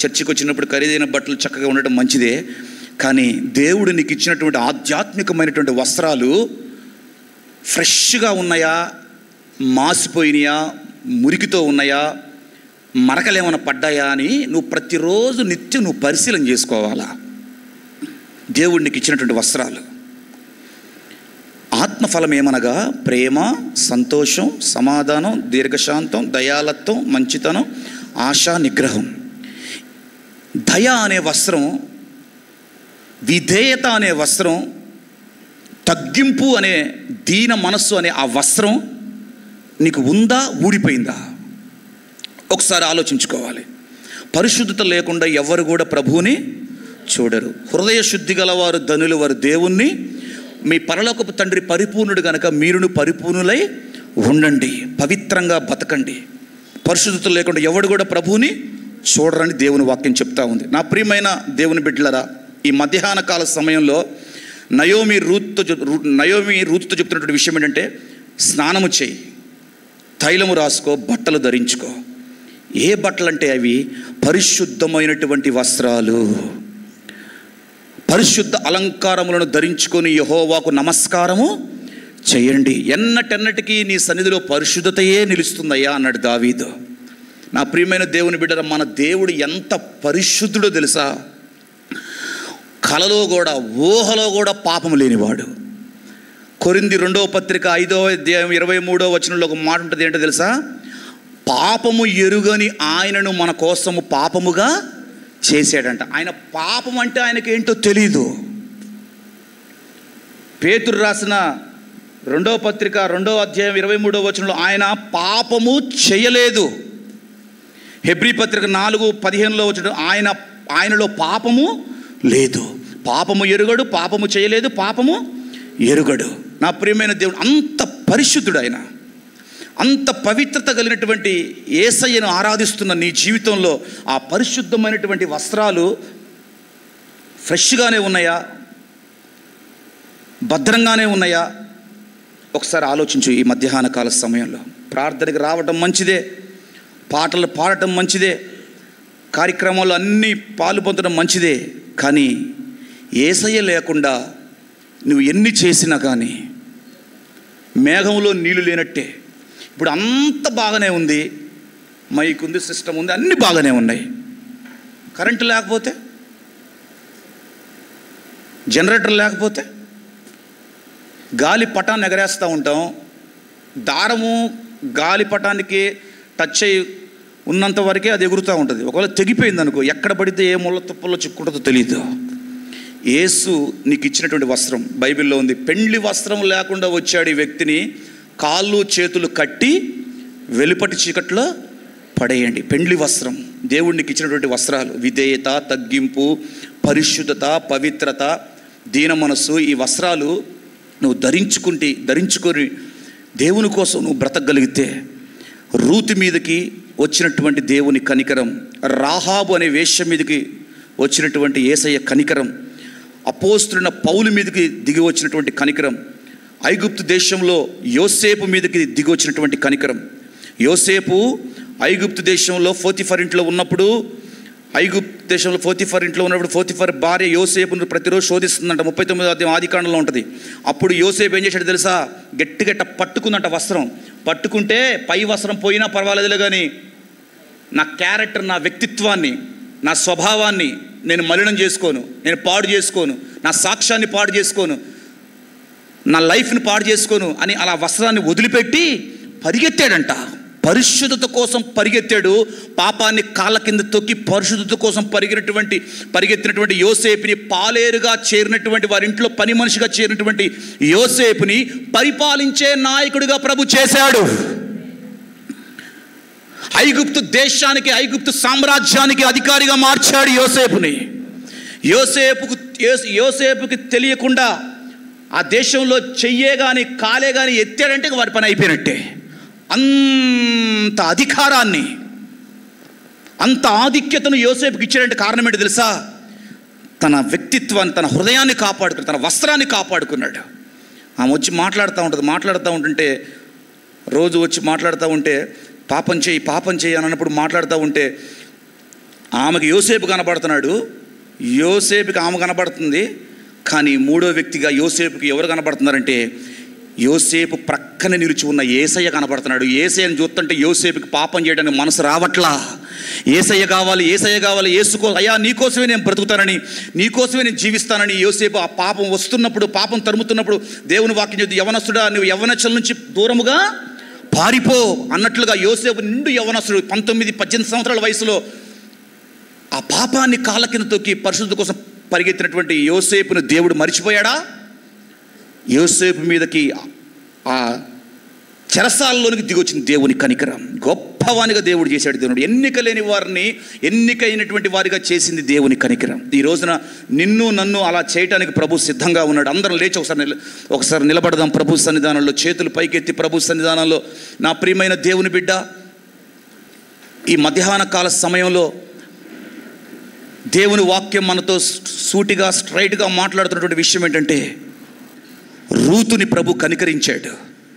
చర్చికి వచ్చినప్పుడు ఖరీదైన బట్టలు చక్కగా ఉండటం మంచిదే కానీ దేవుడు నీకు ఇచ్చినటువంటి ఆధ్యాత్మికమైనటువంటి వస్త్రాలు ఫ్రెష్గా ఉన్నాయా మాసిపోయినాయా మురికితో ఉన్నాయా మరకలేమైనా పడ్డాయా అని నువ్వు ప్రతిరోజు నిత్యం నువ్వు పరిశీలన చేసుకోవాలా దేవుడు నీకు ఇచ్చినటువంటి వస్త్రాలు ఆత్మఫలం ఏమనగా ప్రేమ సంతోషం సమాధానం దీర్ఘశాంతం దయాలత్వం మంచితనం ఆశ నిగ్రహం దయ అనే వస్త్రం విధేయత అనే వస్త్రం తగ్గింపు అనే దీన మనస్సు అనే ఆ వస్త్రం నీకు ఉందా ఊడిపోయిందా ఒకసారి ఆలోచించుకోవాలి పరిశుద్ధత లేకుండా ఎవరు కూడా ప్రభువుని చూడరు హృదయ శుద్ధి గలవారు ధనులు వారు దేవుణ్ణి మీ పరలోకపు తండ్రి పరిపూర్ణుడు గనక మీరును పరిపూర్ణులై ఉండండి పవిత్రంగా బతకండి పరిశుద్ధత లేకుండా ఎవడు కూడా ప్రభువుని చూడరని దేవుని వాక్యం చెప్తా ఉంది నా ప్రియమైన దేవుని బిడ్డలరా ఈ మధ్యాహ్న కాల సమయంలో నయోమి రూత్తో చెప్- రూ- నయోమి రూత్తో చెప్తున్నటువంటి విషయం ఏంటంటే స్నానము చేయి తైలము రాసుకో బట్టలు ధరించుకో ఏ బట్టలు అంటే అవి పరిశుద్ధమైనటువంటి వస్త్రాలు పరిశుద్ధ అలంకారములను ధరించుకొని యహోవాకు నమస్కారము చేయండి ఎన్నటెన్నటికీ నీ సన్నిధిలో పరిశుద్ధతయే నిలుస్తుందయ్యా అన్నాడు దావీదు నా ప్రియమైన దేవుని బిడ్డల మన దేవుడు ఎంత పరిశుద్ధుడో తెలుసా కలలో కూడా ఊహలో కూడా పాపం లేనివాడు కొరింది రెండవ పత్రిక ఐదో అధ్యాయం ఇరవై మూడో వచనంలో ఒక మాట ఉంటుంది ఏంటో తెలుసా పాపము ఎరుగని ఆయనను మన కోసము పాపముగా చేశాడంట ఆయన పాపం అంటే ఆయనకి ఏంటో తెలీదు పేతురు రాసిన రెండవ పత్రిక రెండవ అధ్యాయం ఇరవై మూడో వచనంలో ఆయన పాపము చేయలేదు హెబ్రీ పత్రిక నాలుగు పదిహేనులో వచ్చిన ఆయన ఆయనలో పాపము లేదు పాపము ఎరుగడు పాపము చేయలేదు పాపము ఎరుగడు నా ప్రియమైన దేవుడు అంత పరిశుద్ధుడు ఆయన అంత పవిత్రత కలిగినటువంటి ఏసయ్యను ఆరాధిస్తున్న నీ జీవితంలో ఆ పరిశుద్ధమైనటువంటి వస్త్రాలు ఫ్రెష్గానే ఉన్నాయా భద్రంగానే ఉన్నాయా ఒకసారి ఆలోచించు ఈ మధ్యాహ్న కాల సమయంలో ప్రార్థనకి రావటం మంచిదే పాటలు పాడటం మంచిదే కార్యక్రమాలు అన్నీ పాలు పొందడం మంచిదే కానీ ఏసయ్య లేకుండా నువ్వు ఎన్ని చేసినా కానీ మేఘంలో నీళ్లు లేనట్టే ఇప్పుడు అంత బాగానే ఉంది మైక్ ఉంది సిస్టమ్ ఉంది అన్నీ బాగానే ఉన్నాయి కరెంటు లేకపోతే జనరేటర్ లేకపోతే గాలి పటాన్ని ఎగరేస్తూ ఉంటాం దారము గాలి పటానికి టచ్ అయ్యి ఉన్నంత వరకే అది ఎగురుతూ ఉంటుంది ఒకవేళ తెగిపోయింది అనుకో ఎక్కడ పడితే ఏ ముళ్ళ తుప్పల్లో చిక్కుంటుందో తెలియదు యేసు నీకు ఇచ్చినటువంటి వస్త్రం బైబిల్లో ఉంది పెండ్లి వస్త్రం లేకుండా వచ్చాడు ఈ వ్యక్తిని కాళ్ళు చేతులు కట్టి వెలుపటి చీకట్లో పడేయండి పెండ్లి వస్త్రం దేవుడు నీకు ఇచ్చినటువంటి వస్త్రాలు విధేయత తగ్గింపు పరిశుద్ధత పవిత్రత దీన మనస్సు ఈ వస్త్రాలు నువ్వు ధరించుకుంటే ధరించుకొని దేవుని కోసం నువ్వు బ్రతకగలిగితే రూతి మీదకి వచ్చినటువంటి దేవుని కనికరం రాహాబు అనే వేష్య మీదకి వచ్చినటువంటి ఏసయ్య కనికరం అపోస్తున్న పౌలు మీదకి దిగి వచ్చినటువంటి కనికరం ఐగుప్తు దేశంలో యోసేపు మీదకి దిగి వచ్చినటువంటి కనికరం యోసేపు ఐగుప్తు దేశంలో ఫోతిఫర్ ఇంట్లో ఉన్నప్పుడు ఐగుప్తు దేశంలో ఫోతిఫర్ ఇంట్లో ఉన్నప్పుడు ఫోతిఫర్ భార్య యోసేపును ప్రతిరోజు శోధిస్తుందంట ముప్పై తొమ్మిదో అధ్యాయం ఆదికాండంలో ఉంటుంది అప్పుడు యోసేపు ఏం చేశాడు తెలుసా గట్టి గట్ట పట్టుకుందంట వస్త్రం పట్టుకుంటే పై వస్త్రం పోయినా పర్వాలేదులే కానీ నా క్యారెక్టర్ నా వ్యక్తిత్వాన్ని నా స్వభావాన్ని నేను మలినం చేసుకోను నేను పాడు చేసుకోను నా సాక్ష్యాన్ని పాడు చేసుకోను నా లైఫ్ని పాడు చేసుకోను అని అలా వస్త్రాన్ని వదిలిపెట్టి పరిగెత్తాడంట పరిశుద్ధత కోసం పరిగెత్తాడు పాపాన్ని కాళ్ళ కింద తొక్కి పరిశుద్ధత కోసం పరిగినటువంటి పరిగెత్తినటువంటి యోసేపుని పాలేరుగా చేరినటువంటి వారి ఇంట్లో పని మనిషిగా చేరినటువంటి యోసేపుని పరిపాలించే నాయకుడిగా ప్రభు చేశాడు ఐగుప్తు దేశానికి ఐగుప్తు సామ్రాజ్యానికి అధికారిగా మార్చాడు యోసేపుని యోసేపుకు యోస్- యోసేపుకి తెలియకుండా ఆ దేశంలో చెయ్యే కానీ కాలే కానీ ఎత్తాడంటే ఇక వారి పని అయిపోయినట్టే అంత అధికారాన్ని అంత ఆధిక్యతను యోసేపుకి ఇచ్చాడంటే కారణం ఏంటి తెలుసా తన వ్యక్తిత్వాన్ని తన హృదయాన్ని కాపాడుకున్నాడు తన వస్త్రాన్ని కాపాడుకున్నాడు ఆమె వచ్చి మాట్లాడుతూ ఉంటుంది మాట్లాడుతూ ఉంటుంటే రోజు వచ్చి మాట్లాడుతూ ఉంటే పాపం చేయి పాపం చేయి అని అన్నప్పుడు మాట్లాడుతూ ఉంటే ఆమెకు యోసేపు కనబడుతున్నాడు యోసేపుకి ఆమె కనబడుతుంది కానీ మూడో వ్యక్తిగా యోసేపుకి ఎవరు కనబడుతున్నారంటే యోసేపు ప్రక్కన నిలిచి ఉన్న ఏసయ్య కనబడుతున్నాడు ఏసయ్యని చూస్తుంటే యోసేపుకి పాపం చేయడానికి మనసు రావట్లా ఏసయ్య కావాలి ఏసయ్య కావాలి ఏసుకో అయ్యా నీకోసమే నేను బ్రతుకుతానని నీకోసమే నేను జీవిస్తానని యోసేపు ఆ పాపం వస్తున్నప్పుడు పాపం తరుముతున్నప్పుడు దేవుని వాక్యం చెప్తే యవనస్తుడా నువ్వు యవనచ్చల నుంచి దూరముగా పారిపో అన్నట్లుగా యోసేపు నిండు యవనస్తుడు పంతొమ్మిది పద్దెనిమిది సంవత్సరాల వయసులో ఆ పాపాన్ని కాళ్ళ కింద తొక్కి పరిశుద్ధి కోసం పరిగెత్తినటువంటి యోసేపును దేవుడు మర్చిపోయాడా యోసేపు మీదకి ఆ చెరసాలలోనికి దిగొచ్చింది దేవుని కనికరం గొప్పవానిగా దేవుడు చేశాడు దేవుడు ఎన్నిక లేని వారిని ఎన్నికైనటువంటి వారిగా చేసింది దేవుని కనికరం ఈ రోజున నిన్ను నన్ను అలా చేయటానికి ప్రభు సిద్ధంగా ఉన్నాడు అందరం లేచి ఒకసారి నిల ఒకసారి నిలబడదాం ప్రభు సన్నిధానంలో చేతులు పైకెత్తి ప్రభు సన్నిధానంలో నా ప్రియమైన దేవుని బిడ్డ ఈ మధ్యాహ్న కాల సమయంలో దేవుని వాక్యం మనతో సూటిగా స్ట్రైట్గా మాట్లాడుతున్నటువంటి విషయం ఏంటంటే రూతుని ప్రభు కనికరించాడు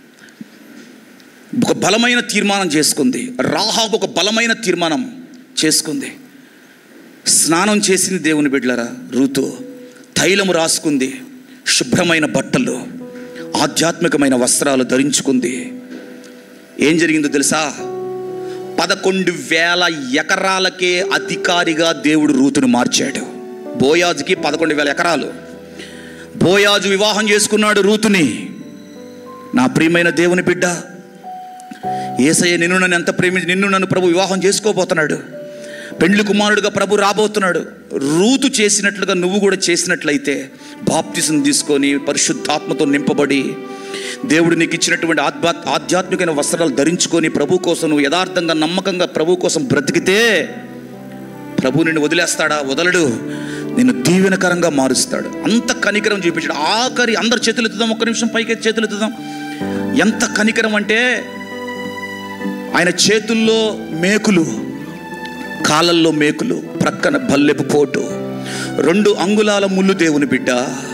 ఒక బలమైన తీర్మానం చేసుకుంది రాహాబు ఒక బలమైన తీర్మానం చేసుకుంది స్నానం చేసింది దేవుని బిడ్డలరా రూతు తైలము రాసుకుంది శుభ్రమైన బట్టలు ఆధ్యాత్మికమైన వస్త్రాలు ధరించుకుంది ఏం జరిగిందో తెలుసా పదకొండు వేల ఎకరాలకే అధికారిగా దేవుడు రూతును మార్చాడు బోయాజుకి పదకొండు వేల ఎకరాలు బోయాజు వివాహం చేసుకున్నాడు రూతుని నా ప్రియమైన దేవుని బిడ్డ ఏసయ్య నిన్ను నన్ను ఎంత ప్రేమించి నిన్ను నన్ను ప్రభు వివాహం చేసుకోబోతున్నాడు పెండ్లి కుమారుడుగా ప్రభు రాబోతున్నాడు రూతు చేసినట్లుగా నువ్వు కూడా చేసినట్లయితే బాప్తిసం తీసుకొని పరిశుద్ధాత్మతో నింపబడి దేవుడు నీకు ఇచ్చినటువంటి ఆధ్యా ఆధ్యాత్మికమైన వస్త్రాలు ధరించుకొని ప్రభు కోసం నువ్వు యథార్థంగా నమ్మకంగా ప్రభు కోసం బ్రతికితే ప్రభు నిన్ను వదిలేస్తాడా వదలడు నిన్ను దీవెనకరంగా మారుస్తాడు అంత కనికరం చూపించాడు ఆఖరి అందరు చేతులు ఎత్తుదాం ఒక్క నిమిషం పైకి చేతులు ఎత్తుదాం ఎంత కనికరం అంటే ఆయన చేతుల్లో మేకులు కాళ్ళల్లో మేకులు ప్రక్కన బల్లెపు పోటు రెండు అంగుళాల ముళ్ళు దేవుని బిడ్డ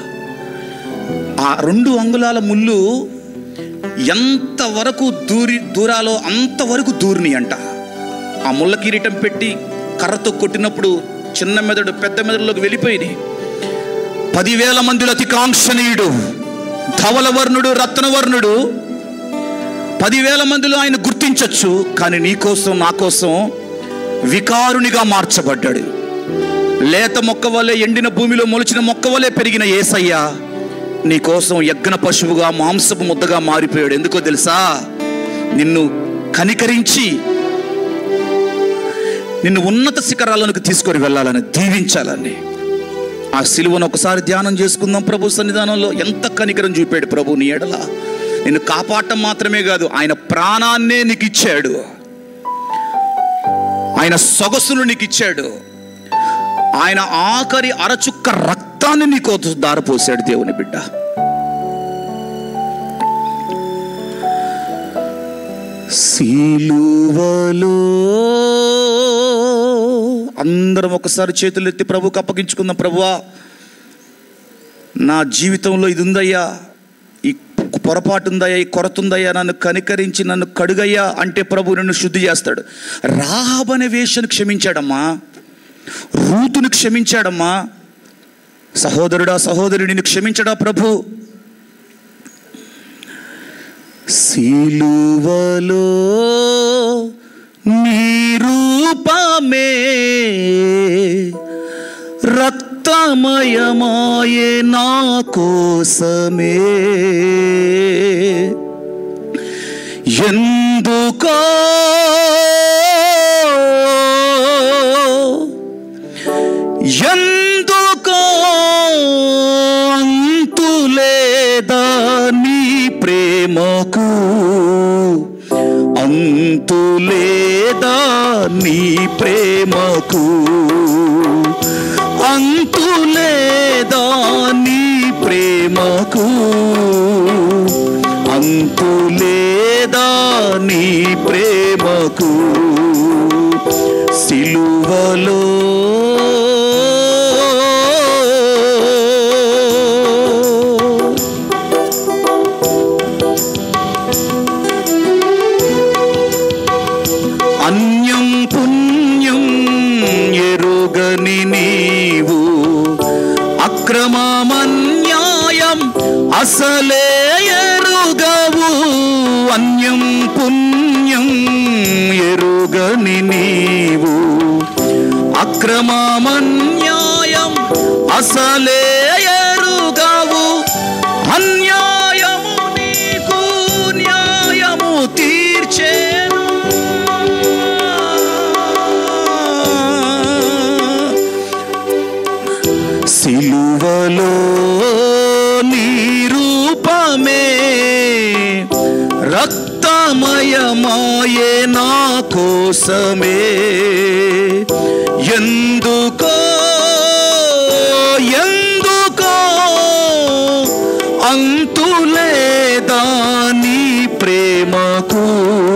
ఆ రెండు అంగుళాల ముళ్ళు ఎంతవరకు దూరి దూరాలో అంతవరకు దూరిని అంట ఆ ముళ్ళ కిరీటం పెట్టి కర్రతో కొట్టినప్పుడు చిన్న మెదడు పెద్ద మెదడులోకి వెళ్ళిపోయింది పదివేల మందిలో అతి కాంక్షణీయుడు ధవలవర్ణుడు రత్నవర్ణుడు పదివేల మందిలో ఆయన గుర్తించవచ్చు కానీ నీ కోసం నా కోసం వికారునిగా మార్చబడ్డాడు లేత మొక్క వలె ఎండిన భూమిలో మొలిచిన మొక్క వలె పెరిగిన ఏసయ్య నీ కోసం యజ్ఞ పశువుగా మాంసపు ముద్దగా మారిపోయాడు ఎందుకో తెలుసా నిన్ను కనికరించి నిన్ను ఉన్నత శిఖరాలకు తీసుకొని వెళ్ళాలని దీవించాలని ఆ సిలువను ఒకసారి ధ్యానం చేసుకుందాం ప్రభు సన్నిధానంలో ఎంత కనికరం చూపాడు ప్రభు నీ ఎడల నిన్ను కాపాడటం మాత్రమే కాదు ఆయన ప్రాణాన్నే నీకు ఇచ్చాడు ఆయన సొగసును నీకు ఇచ్చాడు ఆయన ఆఖరి అరచుక్క రక్తాన్ని నీకు దారపోసాడు దేవుని బిడ్డ సిలువలో అందరం ఒకసారి చేతులు ఎత్తి ప్రభుకి అప్పగించుకుందాం ప్రభువా నా జీవితంలో ఇది ఉందయ్యా ఈ పొరపాటు ఉందయ్యా ఈ కొరత ఉందయ్యా నన్ను కనికరించి నన్ను కడుగయ్యా అంటే ప్రభు నన్ను శుద్ధి చేస్తాడు రాహబ్ అనే వేషను క్షమించాడమ్మా రూతుని క్షమించాడమ్మా సహోదరుడా సహోదరుడిని క్షమించడా ప్రభు సిలువలో నీ రూపమే రక్తమయమాయే నా కోసమే ఎందుకో ఎందుకో అంతులేదా నీ ప్రేమకు అంతులేదా నీ ప్రేమకు అంతులేదా నీ ప్రేమకు అంతులేదా నీ ప్రేమకు సిలువలో అన్యం పుణ్యం అక్రమమన్యాయం అసలే ఎరుగావు అన్యాయము నీకు న్యాయము తీర్చేను సిలువలో నీ రూపమే రక్తమయమాయే నా కోసమే ఎందుకో ఎందుకో అంతులేదా నీ ప్రేమకు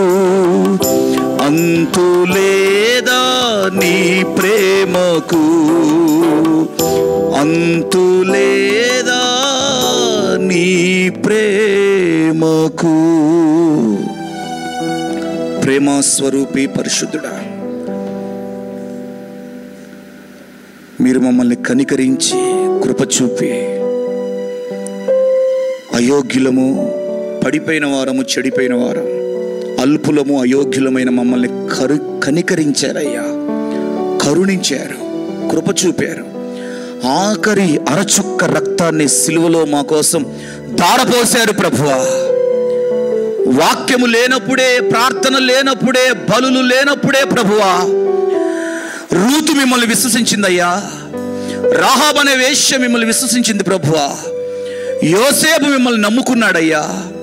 అంతులేదా నీ ప్రేమకు అంతులేదా నీ ప్రేమకు ప్రేమ స్వరూపి పరిశుద్ధుడా మీరు మమ్మల్ని కనికరించి కృప చూపి అయోగ్యులము పడిపోయిన వారము చెడిపోయిన వారం అల్పులము అయోగ్యులమైన మమ్మల్ని కరు కనికరించారయ్యా కరుణించారు కృప చూపారు ఆఖరి అరచుక్క రక్తాన్ని సిలువలో మా కోసం దారపోశారు ప్రభువా వాక్యము లేనప్పుడే ప్రార్థన లేనప్పుడే బలులు లేనప్పుడే ప్రభువా రూతు మిమ్మల్ని విశ్వసించిందయ్యా రాహాబ్ అనే వేశ్య మిమ్మల్ని విశ్వసించింది ప్రభువా యోసేపు మిమ్మల్ని నమ్ముకున్నాడయ్యా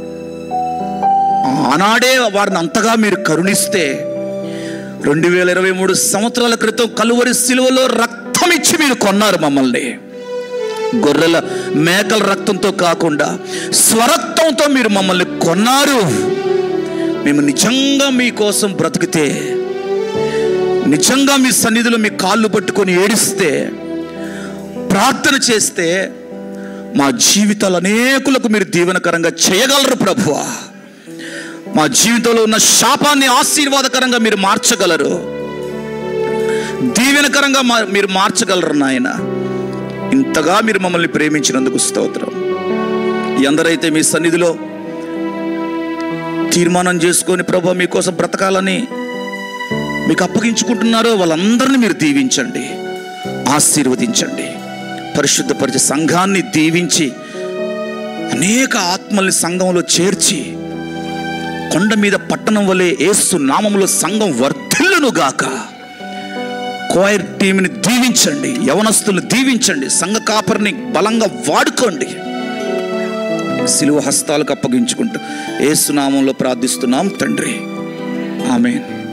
ఆనాడే వారిని అంతగా మీరు కరుణిస్తే రెండు వేల ఇరవై మూడు సంవత్సరాల క్రితం కలువరి సిలువలో రక్తం ఇచ్చి మీరు కొన్నారు మమ్మల్ని గొర్రెల మేకల రక్తంతో కాకుండా స్వరక్తంతో మీరు మమ్మల్ని కొన్నారు మేము నిజంగా మీకోసం బ్రతికితే నిజంగా మీ సన్నిధిలో మీ కాళ్ళు పట్టుకొని ఏడిస్తే ప్రార్థన చేస్తే మా జీవితాలు అనేకులకు మీరు దీవెనకరంగా చేయగలరు ప్రభువా మా జీవితంలో ఉన్న శాపాన్ని ఆశీర్వాదకరంగా మీరు మార్చగలరు దీవెనకరంగా మా- మీరు మార్చగలరు నాయన ఇంతగా మీరు మమ్మల్ని ప్రేమించినందుకు స్తోత్రం ఎందరైతే మీ సన్నిధిలో తీర్మానం చేసుకొని ప్రభు మీకోసం బ్రతకాలని మీకు అప్పగించుకుంటున్నారో వాళ్ళందరినీ మీరు దీవించండి ఆశీర్వదించండి పరిశుద్ధపరిచే సంఘాన్ని దీవించి అనేక ఆత్మల్ని సంఘంలో చేర్చి కొండ మీద పట్టణం వలె ఏసు నామములో సంఘం వర్ధిల్లును గాక కోయర్ టీంని దీవించండి యవనస్తుల్ని దీవించండి సంఘ కాపరిని బలంగా వాడుకోండి సిలువ హస్తాలకు అప్పగించుకుంటూ ఏసునామంలో ప్రార్థిస్తున్నాం తండ్రి ఆమెన్